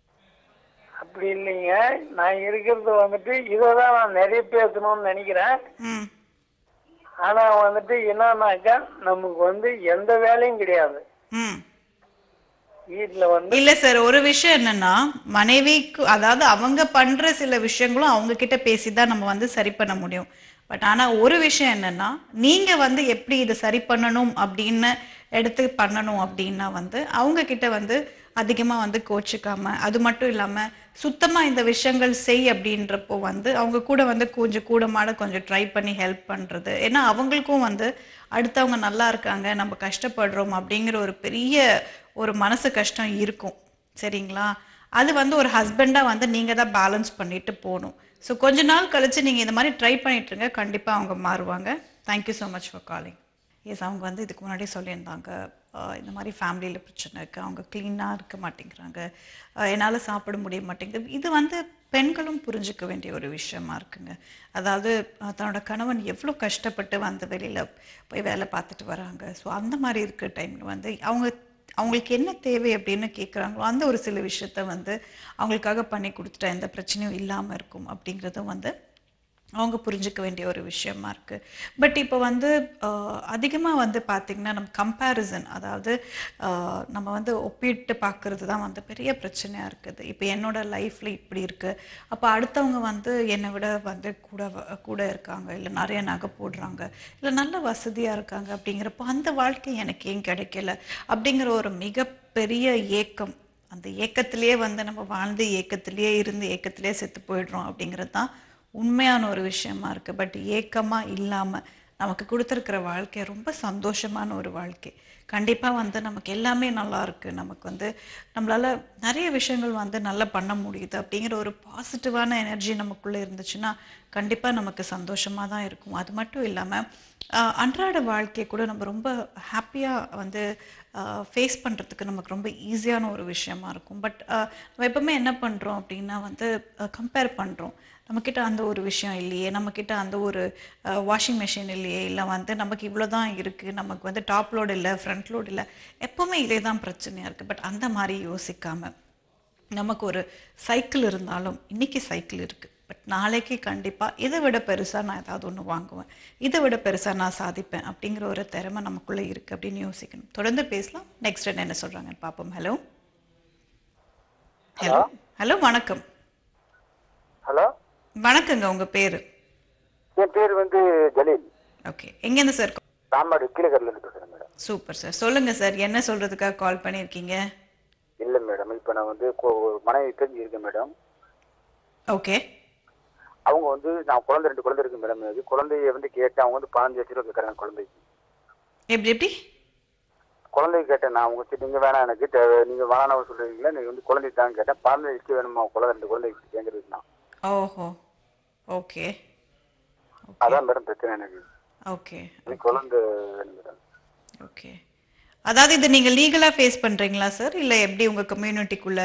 அப்படி இல்லைங்க நான் இருக்கிறது வந்துட்டு இதை தான் நான் நிறைய பேசணும்னு நினைக்கிறேன் ம் ஆனா வந்துட்டு என்னன்னாக்கா நமக்கு வந்து எந்த வேலையும் கிடையாது ம் வீட்டுல வந்து இல்ல சார் ஒரு விஷயம் என்னன்னா மனைவிக்கு அதாவது அவங்க பண்ற சில விஷயங்களும் அவங்க கிட்ட பேசிதான் நம்ம வந்து சரி பண்ண முடியும் பட் ஆனா ஒரு விஷயம் என்னன்னா நீங்க வந்து எப்படி இதை சரி பண்ணணும் அப்படின்னு எடுத்து பண்ணணும் அப்படின்னா வந்து அவங்க கிட்ட வந்து அதிகமாக வந்து கோச்சிக்காம அது மட்டும் இல்லாமல் சுத்தமாக இந்த விஷயங்கள் செய் அப்படின்றப்போ வந்து அவங்க கூட வந்து கொஞ்சம் கூட மாட கொஞ்சம் ட்ரை பண்ணி ஹெல்ப் பண்ணுறது ஏன்னா அவங்களுக்கும் வந்து அடுத்தவங்க நல்லா இருக்காங்க நம்ம கஷ்டப்படுறோம் அப்படிங்கிற ஒரு பெரிய ஒரு மனசு கஷ்டம் இருக்கும் சரிங்களா அது வந்து ஒரு ஹஸ்பண்டாக வந்து நீங்கள் தான் பேலன்ஸ் பண்ணிட்டு போகணும் ஸோ கொஞ்ச நாள் கழிச்சு நீங்கள் இந்த மாதிரி ட்ரை பண்ணிட்டு இருங்க கண்டிப்பாக அவங்க மாறுவாங்க thank you so much for calling yes அவங்க வந்து இதுக்கு முன்னாடி சொல்லியிருந்தாங்க ஆஹ் இந்த மாதிரி ஃபேமிலியில் பிரச்சனை இருக்குது அவங்க க்ளீனாக இருக்க மாட்டேங்கிறாங்க என்னால் சாப்பிட முடிய மாட்டேங்குது இது வந்து பெண்களும் புரிஞ்சுக்க வேண்டிய ஒரு விஷயமா இருக்குங்க அதாவது ஆஹ் தன்னோட கணவன் எவ்வளோ கஷ்டப்பட்டு வந்து வெளியில் போய் வேலை பார்த்துட்டு வராங்க ஸோ அந்த மாதிரி இருக்கிற டைமில் வந்து அவங்க அவங்களுக்கு என்ன தேவை அப்படின்னு கேட்குறாங்களோ அந்த ஒரு சில விஷயத்த வந்து அவங்களுக்காக பண்ணி கொடுத்துட்டா எந்த பிரச்சனையும் இல்லாமல் இருக்கும் அப்படிங்கிறதும் வந்து அவங்க புரிஞ்சுக்க வேண்டிய ஒரு விஷயமா இருக்குது பட் இப்போ வந்து அதிகமாக வந்து பார்த்திங்கன்னா நம்ம கம்பேரிசன் அதாவது ஆஹ் நம்ம வந்து ஒப்பிட்டு பார்க்குறது தான் வந்து பெரிய பிரச்சனையாக இருக்குது இப்போ என்னோட லைஃப்பில் இப்படி இருக்குது அப்போ அடுத்தவங்க வந்து என்னை விட வந்து கூட வ- கூட இருக்காங்க இல்லை நிறைய நகை போடுறாங்க இல்லை நல்ல வசதியாக இருக்காங்க அப்படிங்கிறப்போ அந்த வாழ்க்கை எனக்கு ஏன் கிடைக்கல அப்படிங்கிற ஒரு மிகப்பெரிய ஏக்கம் அந்த ஏக்கத்திலேயே வந்து நம்ம வாழ்ந்து ஏக்கத்திலேயே இருந்து ஏக்கத்திலேயே செத்து போயிடுறோம் அப்படிங்கிறது தான் உண்மையான ஒரு விஷயமா இருக்கு பட் ஏக்கமா இல்லாம நமக்கு கொடுத்துருக்கிற வாழ்க்கை ரொம்ப சந்தோஷமான ஒரு வாழ்க்கை கண்டிப்பா வந்து நமக்கு எல்லாமே நல்லா இருக்கு நமக்கு வந்து நம்மளால நிறைய விஷயங்கள் வந்து நல்லா பண்ண முடியுது அப்படிங்கிற ஒரு பாசிட்டிவான எனர்ஜி நமக்குள்ள இருந்துச்சுன்னா கண்டிப்பா நமக்கு சந்தோஷமா தான் இருக்கும் அது மட்டும் இல்லாம ஆஹ், அன்றாட வாழ்க்கையை கூட நம்ம ரொம்ப ஹாப்பியாக வந்து ஃபேஸ் பண்ணுறதுக்கு நமக்கு ரொம்ப ஈஸியான ஒரு விஷயமா இருக்கும் பட் நம்ம எப்பவுமே என்ன பண்ணுறோம் அப்படின்னா வந்து கம்பேர் பண்ணுறோம் நம்மக்கிட்ட அந்த ஒரு விஷயம் இல்லையே நம்மக்கிட்ட அந்த ஒரு வாஷிங் மிஷின் இல்லையே இல்லை வந்து நமக்கு இவ்வளோ தான் இருக்குது நமக்கு வந்து டாப் லோடு இல்லை ஃப்ரண்ட் லோடு இல்லை எப்போவுமே இதே தான் பிரச்சனையாக இருக்குது பட் அந்த மாதிரி யோசிக்காமல் நமக்கு ஒரு சைக்கிள் இருந்தாலும் இன்னைக்கு சைக்கிள் இருக்குது பட் நாளைக்கு கண்டிப்பாக இதை விட பெருசாக நான் ஏதாவது ஒன்று வாங்குவேன் இதை விட பெருசாக நான் சாதிப்பேன் அப்படிங்கிற ஒரு திறமை நமக்குள்ளே இருக்குது அப்படின்னு யோசிக்கணும் தொடர்ந்து பேசலாம் நெக்ஸ்ட் என்ன சொல்கிறாங்கன்னு பார்ப்போம் ஹலோ ஹலோ ஹலோ வணக்கம் ஹலோ வணக்கங்க உங்கள் பேர் என் பேர் வந்து ஜலீல் ஓகே எங்கேருந்து சார் ராமநாடு கீழகரில் இருந்து பேசுகிறேன் மேடம் சூப்பர் சார் சொல்லுங்கள் சார் என்ன சொல்கிறதுக்காக கால் பண்ணியிருக்கீங்க இல்லை மேடம் இப்போ நான் வந்து கொ- ஒரு மனைவி தெரிஞ்சு இருக்கேன் மேடம் ஓகே அவங்க வந்து நான் குழந்தை ரெண்டு குழந்தை இருக்கு மேடம் இது குழந்தைய வந்து கேட்டேன் அவங்க வந்து பதினஞ்சு லட்ச ரூபா கேட்குறாங்க குழந்தைக்கு எப்படி எப்படி குழந்தைக்கு கேட்டேன் நான் உங்க சரி, நீங்க வேணாம் எனக்கு தேவை- நீங்க வேணாம் சொல்றீங்களா நீங்க வந்து குழந்தைக்கு தான் கேட்டேன் பதினஞ்சு லட்சம் வேணுமா குழந்தை ரெண்டு குழந்தைக்கு கேட்கறதுக்கு நான் ஓஹோ ஓகே அதான் மேடம் பிரச்சனை எனக்கு ஓகே எனக்கு குழந்தை வேணும் மேடம் ஓகே அதாவது இது நீங்க லீகலா ஃபேஸ் பண்றீங்களா சார் இல்ல எப்படி உங்க கம்யூனிட்டிக்குள்ள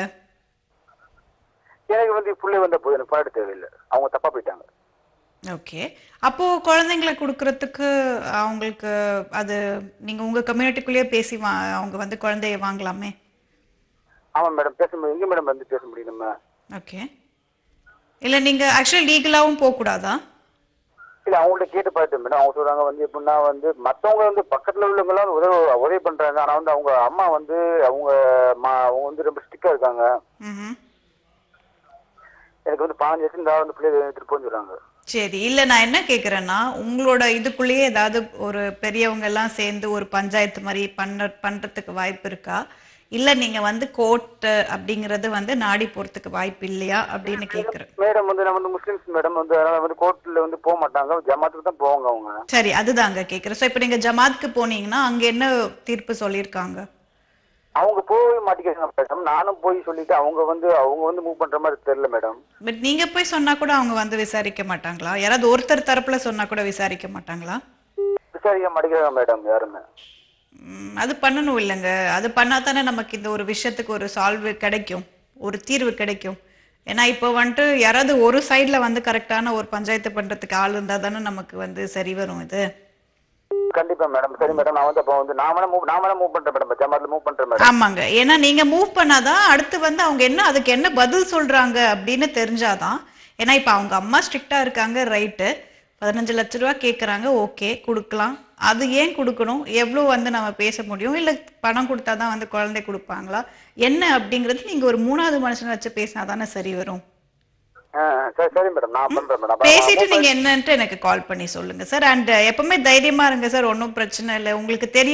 எனக்கு வந்து புள்ளை வந்த போது எனக்கு பாட்டு தேவையில்லை அவங்க தப்பா போயிட்டாங்க ஓகே அப்போ குழந்தைங்களை கொடுக்கறதுக்கு அவங்களுக்கு அது நீங்க உங்க கம்யூனிட்டிக்குள்ளேயே பேசி வா அவங்க வந்து குழந்தைய வாங்கலாமே ஆமா மேடம் பேச முடியும் எங்க மேடம் வந்து பேச முடியும் நம்ம ஓகே இல்ல நீங்க ஆக்சுவலி லீகலாவும் போக கூடாதா இல்ல அவங்கள்ட்ட கேட்டு பார்த்தேன் மேடம் அவங்க சொல்றாங்க வந்து எப்படின்னா வந்து மத்தவங்க வந்து பக்கத்துல உள்ளவங்க எல்லாம் உதவி உதவி பண்றாங்க ஆனா வந்து அவங்க அம்மா வந்து அவங்க மா- அவங்க வந்து ரொம்ப ஸ்டிக்கா இருக்காங்க ம் எனக்கு வந்து பதினஞ்சு வருஷம் தான் வந்து பிள்ளைய எடுத்துட்டு போன்னு சொல்றாங்க சரி இல்ல நான் என்ன கேக்குறேன்னா உங்களோட இதுக்குள்ளேயே ஏதாவது ஒரு பெரியவங்க எல்லாம் சேர்ந்து ஒரு பஞ்சாயத்து மாதிரி பண்ண பண்றதுக்கு வாய்ப்பு இருக்கா இல்ல நீங்க வந்து கோர்ட் அப்படிங்கறது வந்து நாடி போறதுக்கு வாய்ப்பு இல்லையா அப்படின்னு கேக்குறேன் மேடம் வந்து நம்ம வந்து முஸ்லிம்ஸ் மேடம் வந்து அதனால வந்து கோர்ட்ல வந்து போக மாட்டாங்க ஜமாத்துக்கு தான் போவாங்க அவங்க சரி அதுதாங்க கேக்குறேன் சோ இப்போ நீங்க ஜமாத்க்கு போனீங்கன்னா அங்க என்ன தீர்ப்பு சொல்லியிருக்காங்க அவங்க போய் மாட்டிக்கிறாங்க மேடம் நானும் போய் சொல்லிட்டு அவங்க வந்து அவங்க வந்து மூவ் பண்ற மாதிரி தெரியல மேடம் பட் நீங்க போய் சொன்னா கூட அவங்க வந்து விசாரிக்க மாட்டாங்களா யாராவது ஒருத்தர் தரப்புல சொன்னா கூட விசாரிக்க மாட்டாங்களா விசாரிக்க மாட்டேங்கிறாங்க மேடம் யாருமே ம், அது பண்ணணும் இல்லைங்க அது பண்ணா தானே நமக்கு இந்த ஒரு விஷயத்துக்கு ஒரு சால்வு கிடைக்கும் ஒரு தீர்வு கிடைக்கும் ஏன்னா இப்போ வந்துட்டு யாராவது ஒரு சைடுல வந்து கரெக்டான ஒரு பஞ்சாயத்து பண்றதுக்கு ஆள் இருந்தா தானே நமக்கு வந்து சரி வரும் இது கண்டிப்பா மேடம் சரி மேடம் நான் வந்து அப்போ வந்து நான் வேணா மூவ் நான் வேணா மூவ் பண்றேன் மேடம் ஜமாத்ல மூவ் பண்றேன் மேடம் ஆமாங்க ஏன்னா நீங்க மூவ் பண்ணாதான் அடுத்து வந்து அவங்க என்ன அதுக்கு என்ன பதில் சொல்றாங்க அப்படின்னு தெரிஞ்சாதான் ஏன்னா இப்போ அவங்க அம்மா ஸ்ட்ரிக்டா இருக்காங்க ரைட்டு பதினஞ்சு லட்ச ரூபா கேட்குறாங்க ஓகே கொடுக்கலாம் அது ஏன் கொடுக்கணும் எவ்வளோ வந்து நம்ம பேச முடியும் இல்லை பணம் கொடுத்தா தான் வந்து குழந்தை கொடுப்பாங்களா என்ன அப்படிங்கிறது நீங்கள் ஒரு மூணாவது மனுஷனை வச்சு பேசினா தானே சரி வரும் ஆ, சரி சரி மேடம் நான் பண்றேன் மேடம் அப்ப பேசிட்டு நான் நீங்க என்னன்ட்டு எனக்கு கால் பண்ணி சொல்லுங்க சார் அண்ட் எப்பவுமே தைரியமா இருங்க சார் ஒன்றும் பிரச்சனை இல்லை உங்களுக்கு தெரியும்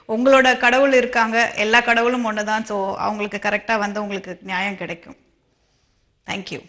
உங்களோட கடவுள் இருக்காங்க எல்லா கடவுளும் ஒன்று தான் ஸோ அவங்களுக்கு கரெக்டாக வந்து உங்களுக்கு நியாயம் கிடைக்கும் தேங்க்யூ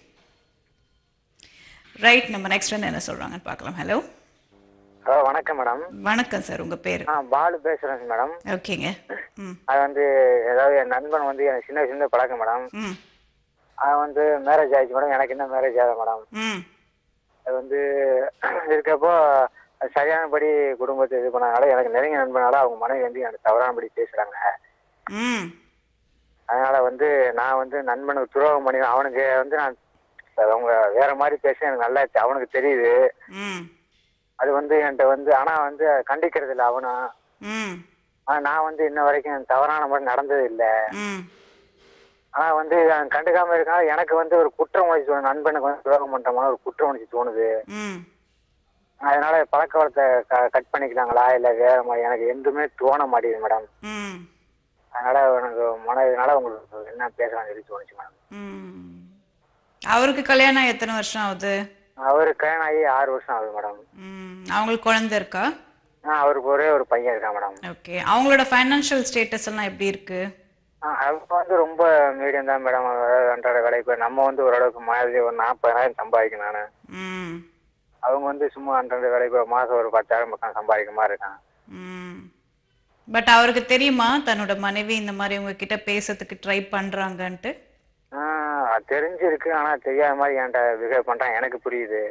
ரைட் நம்ம நெக்ஸ்ட் வந்து என்ன சொல்கிறாங்கன்னு பார்க்கலாம் ஹலோ ஹலோ வணக்கம் மேடம் வணக்கம் சார் உங்கள் பேர் ஆ பாலு பேசுறேங்க மேடம் ஓகேங்க ம் அது வந்து ஏதாவது என் நண்பன் வந்து எனக்கு சின்ன வயசுல பழக்கம் மேடம் ம் அவன் வந்து மேரேஜ் ஆயிடுச்சு மேடம் எனக்கு இன்னும் மேரேஜ் ஆகுது மேடம் ம் அது வந்து இருக்கப்போ அது சரியானபடி குடும்பத்தை இது பண்ணனால எனக்கு நெருங்கிய நண்பனால அவங்க மனைவி வந்து எனக்கு தவறானபடி பேசுறாங்க ம் அதனால வந்து நான் வந்து நண்பனுக்கு துரோகம் பண்ணி அவனுக்கு வந்து நான் அவங்க வேற மாதிரி பேச எனக்கு நல்லா இருக்கு. அவனுக்கு தெரியுது ம் அது வந்து என்கிட்ட வந்து ஆனா வந்து கண்டிக்கிறது இல்லை அவனும் ம் ஆனா நான் வந்து இன்ன வரைக்கும் தவறான மாதிரி நடந்தது இல்லை ம் ஆனா வந்து அவன் கண்டுக்காம இருக்கனால எனக்கு வந்து ஒரு குற்ற உணர்ச்சி தோணுது நண்பனுக்கு வந்து துரோகம் பண்ற மாதிரி ஒரு குற்ற உணர்ச்சி தோணுது ம் அதனால பழக்க வழக்கத்தை கட் பண்ணிக்கிறாங்களா இல்ல வேற மாதிரி எனக்கு எதுவுமே தோண மாட்டேங்குது மேடம் ம் அதனால எனக்கு மனதுனால உங்களுக்கு என்ன பேசலாம் சொல்லி தோணுச்சு மேடம் ம் அவருக்கு கல்யாணம் எத்தனை வருஷம் ஆகுது அவரு கல்யாணம் ஆகி ஆறு வருஷம் ஆகுது மேடம் ம் அவங்களுக்கு குழந்தை இருக்கா ஆ, அவருக்கு ஒரே ஒரு பையன் இருக்கான் மேடம் ஓகே அவங்களோட ஃபைனான்ஷியல் ஸ்டேட்டஸ் எல்லாம் எப்படி இருக்கு ஆ, அவங்க வந்து ரொம்ப மீடியம் தான் மேடம் அன்றாட வேலைக்கு போய் நம்ம வந்து ஓரளவுக்கு மாதிரி ஒரு நாற்பதாயிரம் சம்பாதிக்கணும் நானு ம் அவங்க வந்து சும்மா அன்றாட வேலைக்கு போய் மாசம் ஒரு பத்தாயிரம் பக்கம் சம்பாதிக்கிற மாதிரி இருக்கான் ம் பட் அவருக்கு தெரியுமா தன்னோட மனைவி இந்த மாதிரி உங்ககிட்ட பேசுறதுக்கு ட்ரை பண்றாங்கன்ட்டு ஆ, தெரிஞ்சிருக்கு ஆனா தெரியாத மாதிரி என்கிட்ட பிஹேவ் பண்றான் எனக்கு புரியுது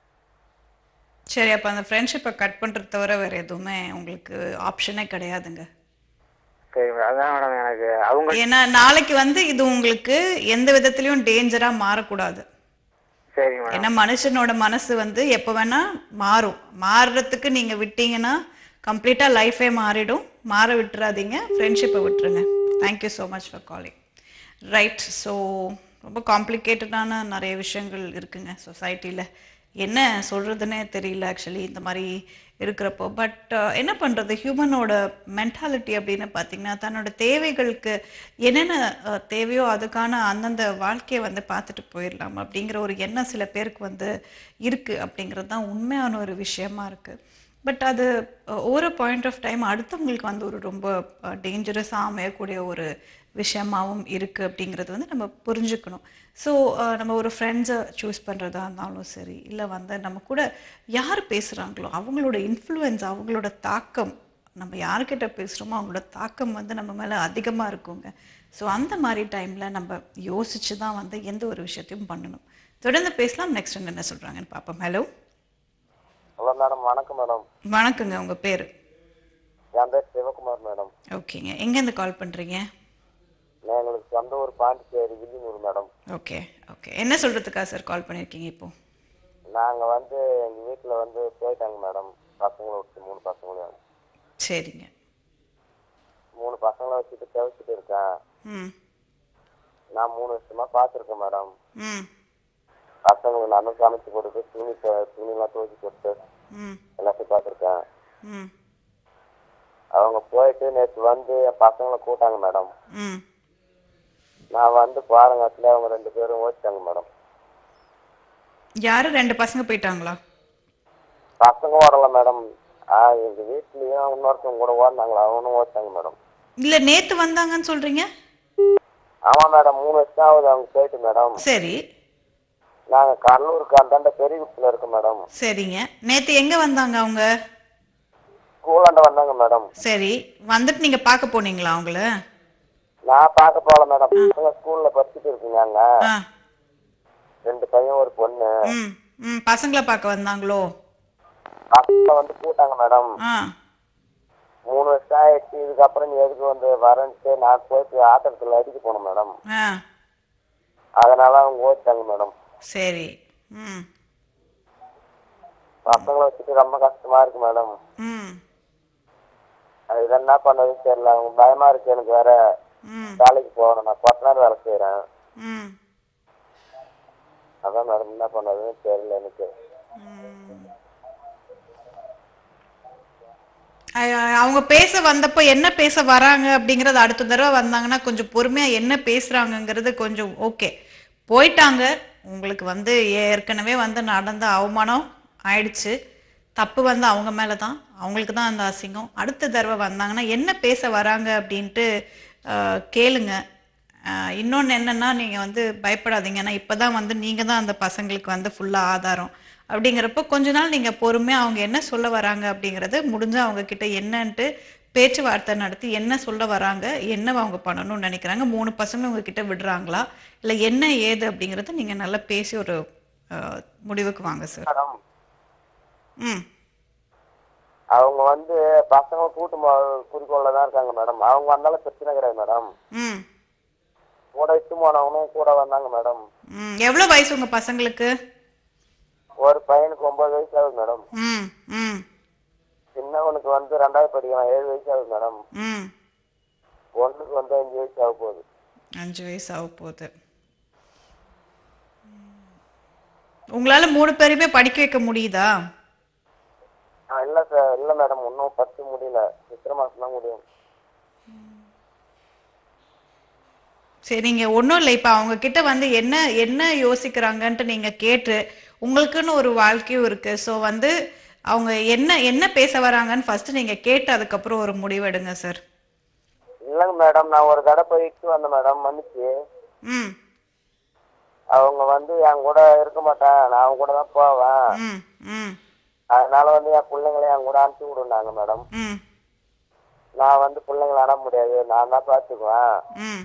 சரி அப்போ அந்த ஃப்ரெண்ட்ஷிப்பை கட் பண்ணுறது தவிர வேறு எதுவுமே உங்களுக்கு ஆப்ஷனே கிடையாதுங்க சரி மேடம் அதான் மேடம் எனக்கு அவங்க ஏன்னா நாளைக்கு வந்து இது உங்களுக்கு எந்த விதத்துலயும் டேஞ்சரா மாறக்கூடாது சரி மேடம் ஏன்னா மனுஷனோட மனசு வந்து எப்போ வேணா மாறும் மாறுறதுக்கு நீங்க விட்டீங்கன்னா கம்ப்ளீட்டா லைஃபே மாறிடும் மாற விட்டுறாதீங்க ஃப்ரெண்ட்ஷிப்பை விட்டுருங்க thank you so much for calling right so ரொம்ப காம்ப்ளிகேட்டடான நிறைய விஷயங்கள் இருக்குங்க சொசைட்டியில் என்ன சொல்கிறதுனே தெரியல ஆக்சுவலி இந்த மாதிரி இருக்கிறப்போ பட் என்ன பண்ணுறது ஹியூமனோட மென்டாலிட்டி அப்படின்னு பார்த்தீங்கன்னா தன்னோட தேவைகளுக்கு என்னென்ன அஹ், தேவையோ அதுக்கான அந்தந்த வாழ்க்கையை வந்து பார்த்துட்டு போயிடலாம் அப்படிங்கிற ஒரு எண்ணம் சில பேருக்கு வந்து இருக்குது அப்படிங்கிறது தான் உண்மையான ஒரு விஷயமா இருக்குது பட் அது அஹ், ஒரு பாயிண்ட் ஆஃப் டைம் அடுத்தவங்களுக்கு வந்து ஒரு ரொம்ப டேஞ்சரஸாக அமையக்கூடிய ஒரு விஷயமாவும் இருக்குது அப்படிங்கிறது வந்து நம்ம புரிஞ்சுக்கணும் ஸோ நம்ம ஒரு ஃப்ரெண்ட்ஸை சூஸ் பண்ணுறதா இருந்தாலும் சரி இல்லை வந்து நம்ம கூட யார் பேசுகிறாங்களோ அவங்களோட இன்ஃப்ளூயன்ஸ் அவங்களோட தாக்கம் நம்ம யார்கிட்ட பேசுகிறோமோ அவங்களோட தாக்கம் வந்து நம்ம மேலே அதிகமாக இருக்குங்க ஸோ அந்த மாதிரி டைமில் நம்ம யோசிச்சு தான் வந்து எந்த ஒரு விஷயத்தையும் பண்ணணும் தொடர்ந்து பேசலாம் நெக்ஸ்ட் என்ன சொல்கிறாங்கன்னு பார்ப்போம் ஹலோ ஹலோ மேடம் வணக்கம் மேடம் வணக்கங்க உங்கள் பேர் என் பேர் சிவகுமார் மேடம் ஓகேங்க எங்கேருந்து கால் பண்ணுறீங்க நான் எங்களுக்கு சொந்த ஊர் Pondicherry Villianur madam okay okay என்ன சொல்கிறதுக்காக சார் கால் பண்ணியிருக்கீங்க இப்போ நாங்கள் வந்து எங்கள் வீட்டில் வந்து போயிட்டாங்க மேடம் பசங்களை விட்டு மூணு பசங்களையும் சரிங்க மூணு பசங்களை வச்சுட்டு தவிச்சிட்டு இருக்கேன் ம் நான் மூணு வருஷமா பார்த்துருக்கேன் மேடம் ம் பசங்களுக்கு நானும் சமைச்சு கொடுத்து துணி த- துணிலாம் துவைச்சு கொடுத்து ம் எல்லாத்தையும் பார்த்துருக்கேன் ம் அவங்க போயிட்டு நேற்று வந்து என் பசங்களை கூட்டாங்க மேடம் ம் நான் வந்து பாருங்கத்துல அவங்க ரெண்டு பேரும் ஓடிட்டாங்க மேடம் யாரு ரெண்டு பசங்க போயிட்டாங்களா பசங்க ஓடல மேடம் ஆ எங்க வீட்லயும் இன்னொருத்தவங்க கூட ஓடினாங்களா அவனும் ஓடிட்டாங்க மேடம் இல்லை நேற்று வந்தாங்கன்னு சொல்கிறீங்க ஆமா மேடம் மூணு வருஷம் ஆகுது அவங்க போயிட்டு மேடம் சரி நாங்க கடலூருக்கு அந்தாண்ட பெரிய வீட்டுல இருக்கோம் மேடம் சரிங்க நேற்று எங்கே வந்தாங்க அவங்க ஸ்கூலாண்ட வந்தாங்க மேடம் சரி வந்துட்டு நீங்கள் பார்க்க போனீங்களா அவங்கள நான் பார்க்க போகல மேடம் பசங்க ஸ்கூல்ல படிச்சுட்டு இருக்குங்க ஆ ரெண்டு பையன் ஒரு பொண்ணு ம் ம் பசங்களை பார்க்க வந்தாங்களோ பசங்க வந்து கூட்டாங்க மேடம் ஆ மூணு வருஷம் ஆயிடுச்சு இதுக்கப்புறம் நீ எதுக்கு வந்து வரேன்ட்டு நான் போயிட்டு ஆத்திரத்துல அடிக்க போனேன் மேடம் ஆ அதனால அவங்க ஓடிட்டாங்க மேடம் சரி ம் பசங்களை வச்சுட்டு ரொம்ப கஷ்டமா இருக்கு மேடம் ம் அது இதை என்ன பண்ணதுன்னு தெரியல அவங்க பயமா இருக்கு எனக்கு வேற ம் வேலைக்கு போகணும் நான் கொத்தனார் வேலை செய்யறேன் ம் அதான் மேடம் என்ன பண்ணதுன்னு தெரியல எனக்கு அ- அவங்க பேச வந்தப்போ என்ன பேச வராங்க அப்படிங்கறது அடுத்த தடவை வந்தாங்கன்னா கொஞ்சம் பொறுமையா என்ன பேசுறாங்கங்கிறது கொஞ்சம் ஓகே போயிட்டாங்க உங்களுக்கு வந்து ஏற்கனவே வந்து நடந்த அவமானம் ஆயிடுச்சு தப்பு வந்து அவங்க மேலே தான் அவங்களுக்கு தான் அந்த அசிங்கம் அடுத்த தடவை வந்தாங்கன்னா என்ன பேச வராங்க அப்படின்ட்டு ஆஹ், கேளுங்க இன்னொன்று என்னன்னா நீங்கள் வந்து பயப்படாதீங்க ஏன்னா இப்போ தான் வந்து நீங்கள் தான் அந்த பசங்களுக்கு வந்து ஃபுல்லாக ஆதாரம் அப்படிங்கிறப்போ கொஞ்ச நாள் நீங்கள் பொறுமையாக அவங்க என்ன சொல்ல வராங்க அப்படிங்கிறது முடிஞ்சா அவங்க கிட்ட என்னன்ட்டு பேச்சுவார்த்தை நடத்தி என்ன சொல்ல வராங்க என்ன அவங்க பண்ணணும்னு நினைக்கிறாங்க மூணு பசங்க உங்ககிட்ட விடுறாங்களா இல்லை என்ன ஏது அப்படிங்கிறத நீங்கள் நல்லா பேசி ஒரு ஆஹ், முடிவுக்கு வாங்க சார் மேடம் ம் அவங்க வந்து பசங்க கூட்டு குறிக்கோள்ல தான் இருக்காங்க மேடம் அவங்க வந்தாலும் பிரச்சனை கிடையாது மேடம் ம் கூட இட்டு போனவங்களும் கூட வந்தாங்க மேடம் ம் எவ்வளோ வயசு உங்கள் பசங்களுக்கு ஒரு பையனுக்கு ஒன்பது வயசு ஆகுது மேடம் ம் ம் சின்னவனுக்கு வந்து ரெண்டாவது படிக்கலாம் ஏழு வயசு ஆகுது மேடம் ம் ஒண்ணுக்கு வந்து அஞ்சு வயசு ஆக போகுது அஞ்சு வயசு ஆக போகுது உங்களால மூணு பேரையுமே படிக்க வைக்க முடியுதா ஆ இல்ல சார் இல்ல மேடம் இன்னும் பத்து முடியல சித்திரை மாசம் தான் முடியும் சரி நீங்க ஒன்றும் இல்லை இப்போ அவங்க கிட்ட வந்து என்ன என்ன யோசிக்கிறாங்கன்ட்டு நீங்க கேட்டு உங்களுக்குன்னு ஒரு வாழ்க்கையும் இருக்கு ஸோ வந்து அவங்க என்ன என்ன பேச வராங்கன்னு ஃபர்ஸ்ட் நீங்க கேட்டு அதுக்கப்புறம் ஒரு முடிவெடுங்க சார் இல்லைங்க மேடம் நான் ஒரு தடவை போயிட்டு வந்தேன் மேடம் மன்னிச்சு ம் அவங்க வந்து என் கூட இருக்க மாட்டேன் நான் அவங்க கூட தான் போவேன் ம் ம் அதனால வந்து என் பிள்ளைங்களை என் கூட அனுப்பிச்சு விடுனாங்க மேடம் ம் நான் வந்து பிள்ளைங்களை அனுப்ப முடியாது நான் தான் பார்த்துக்குவேன் ம்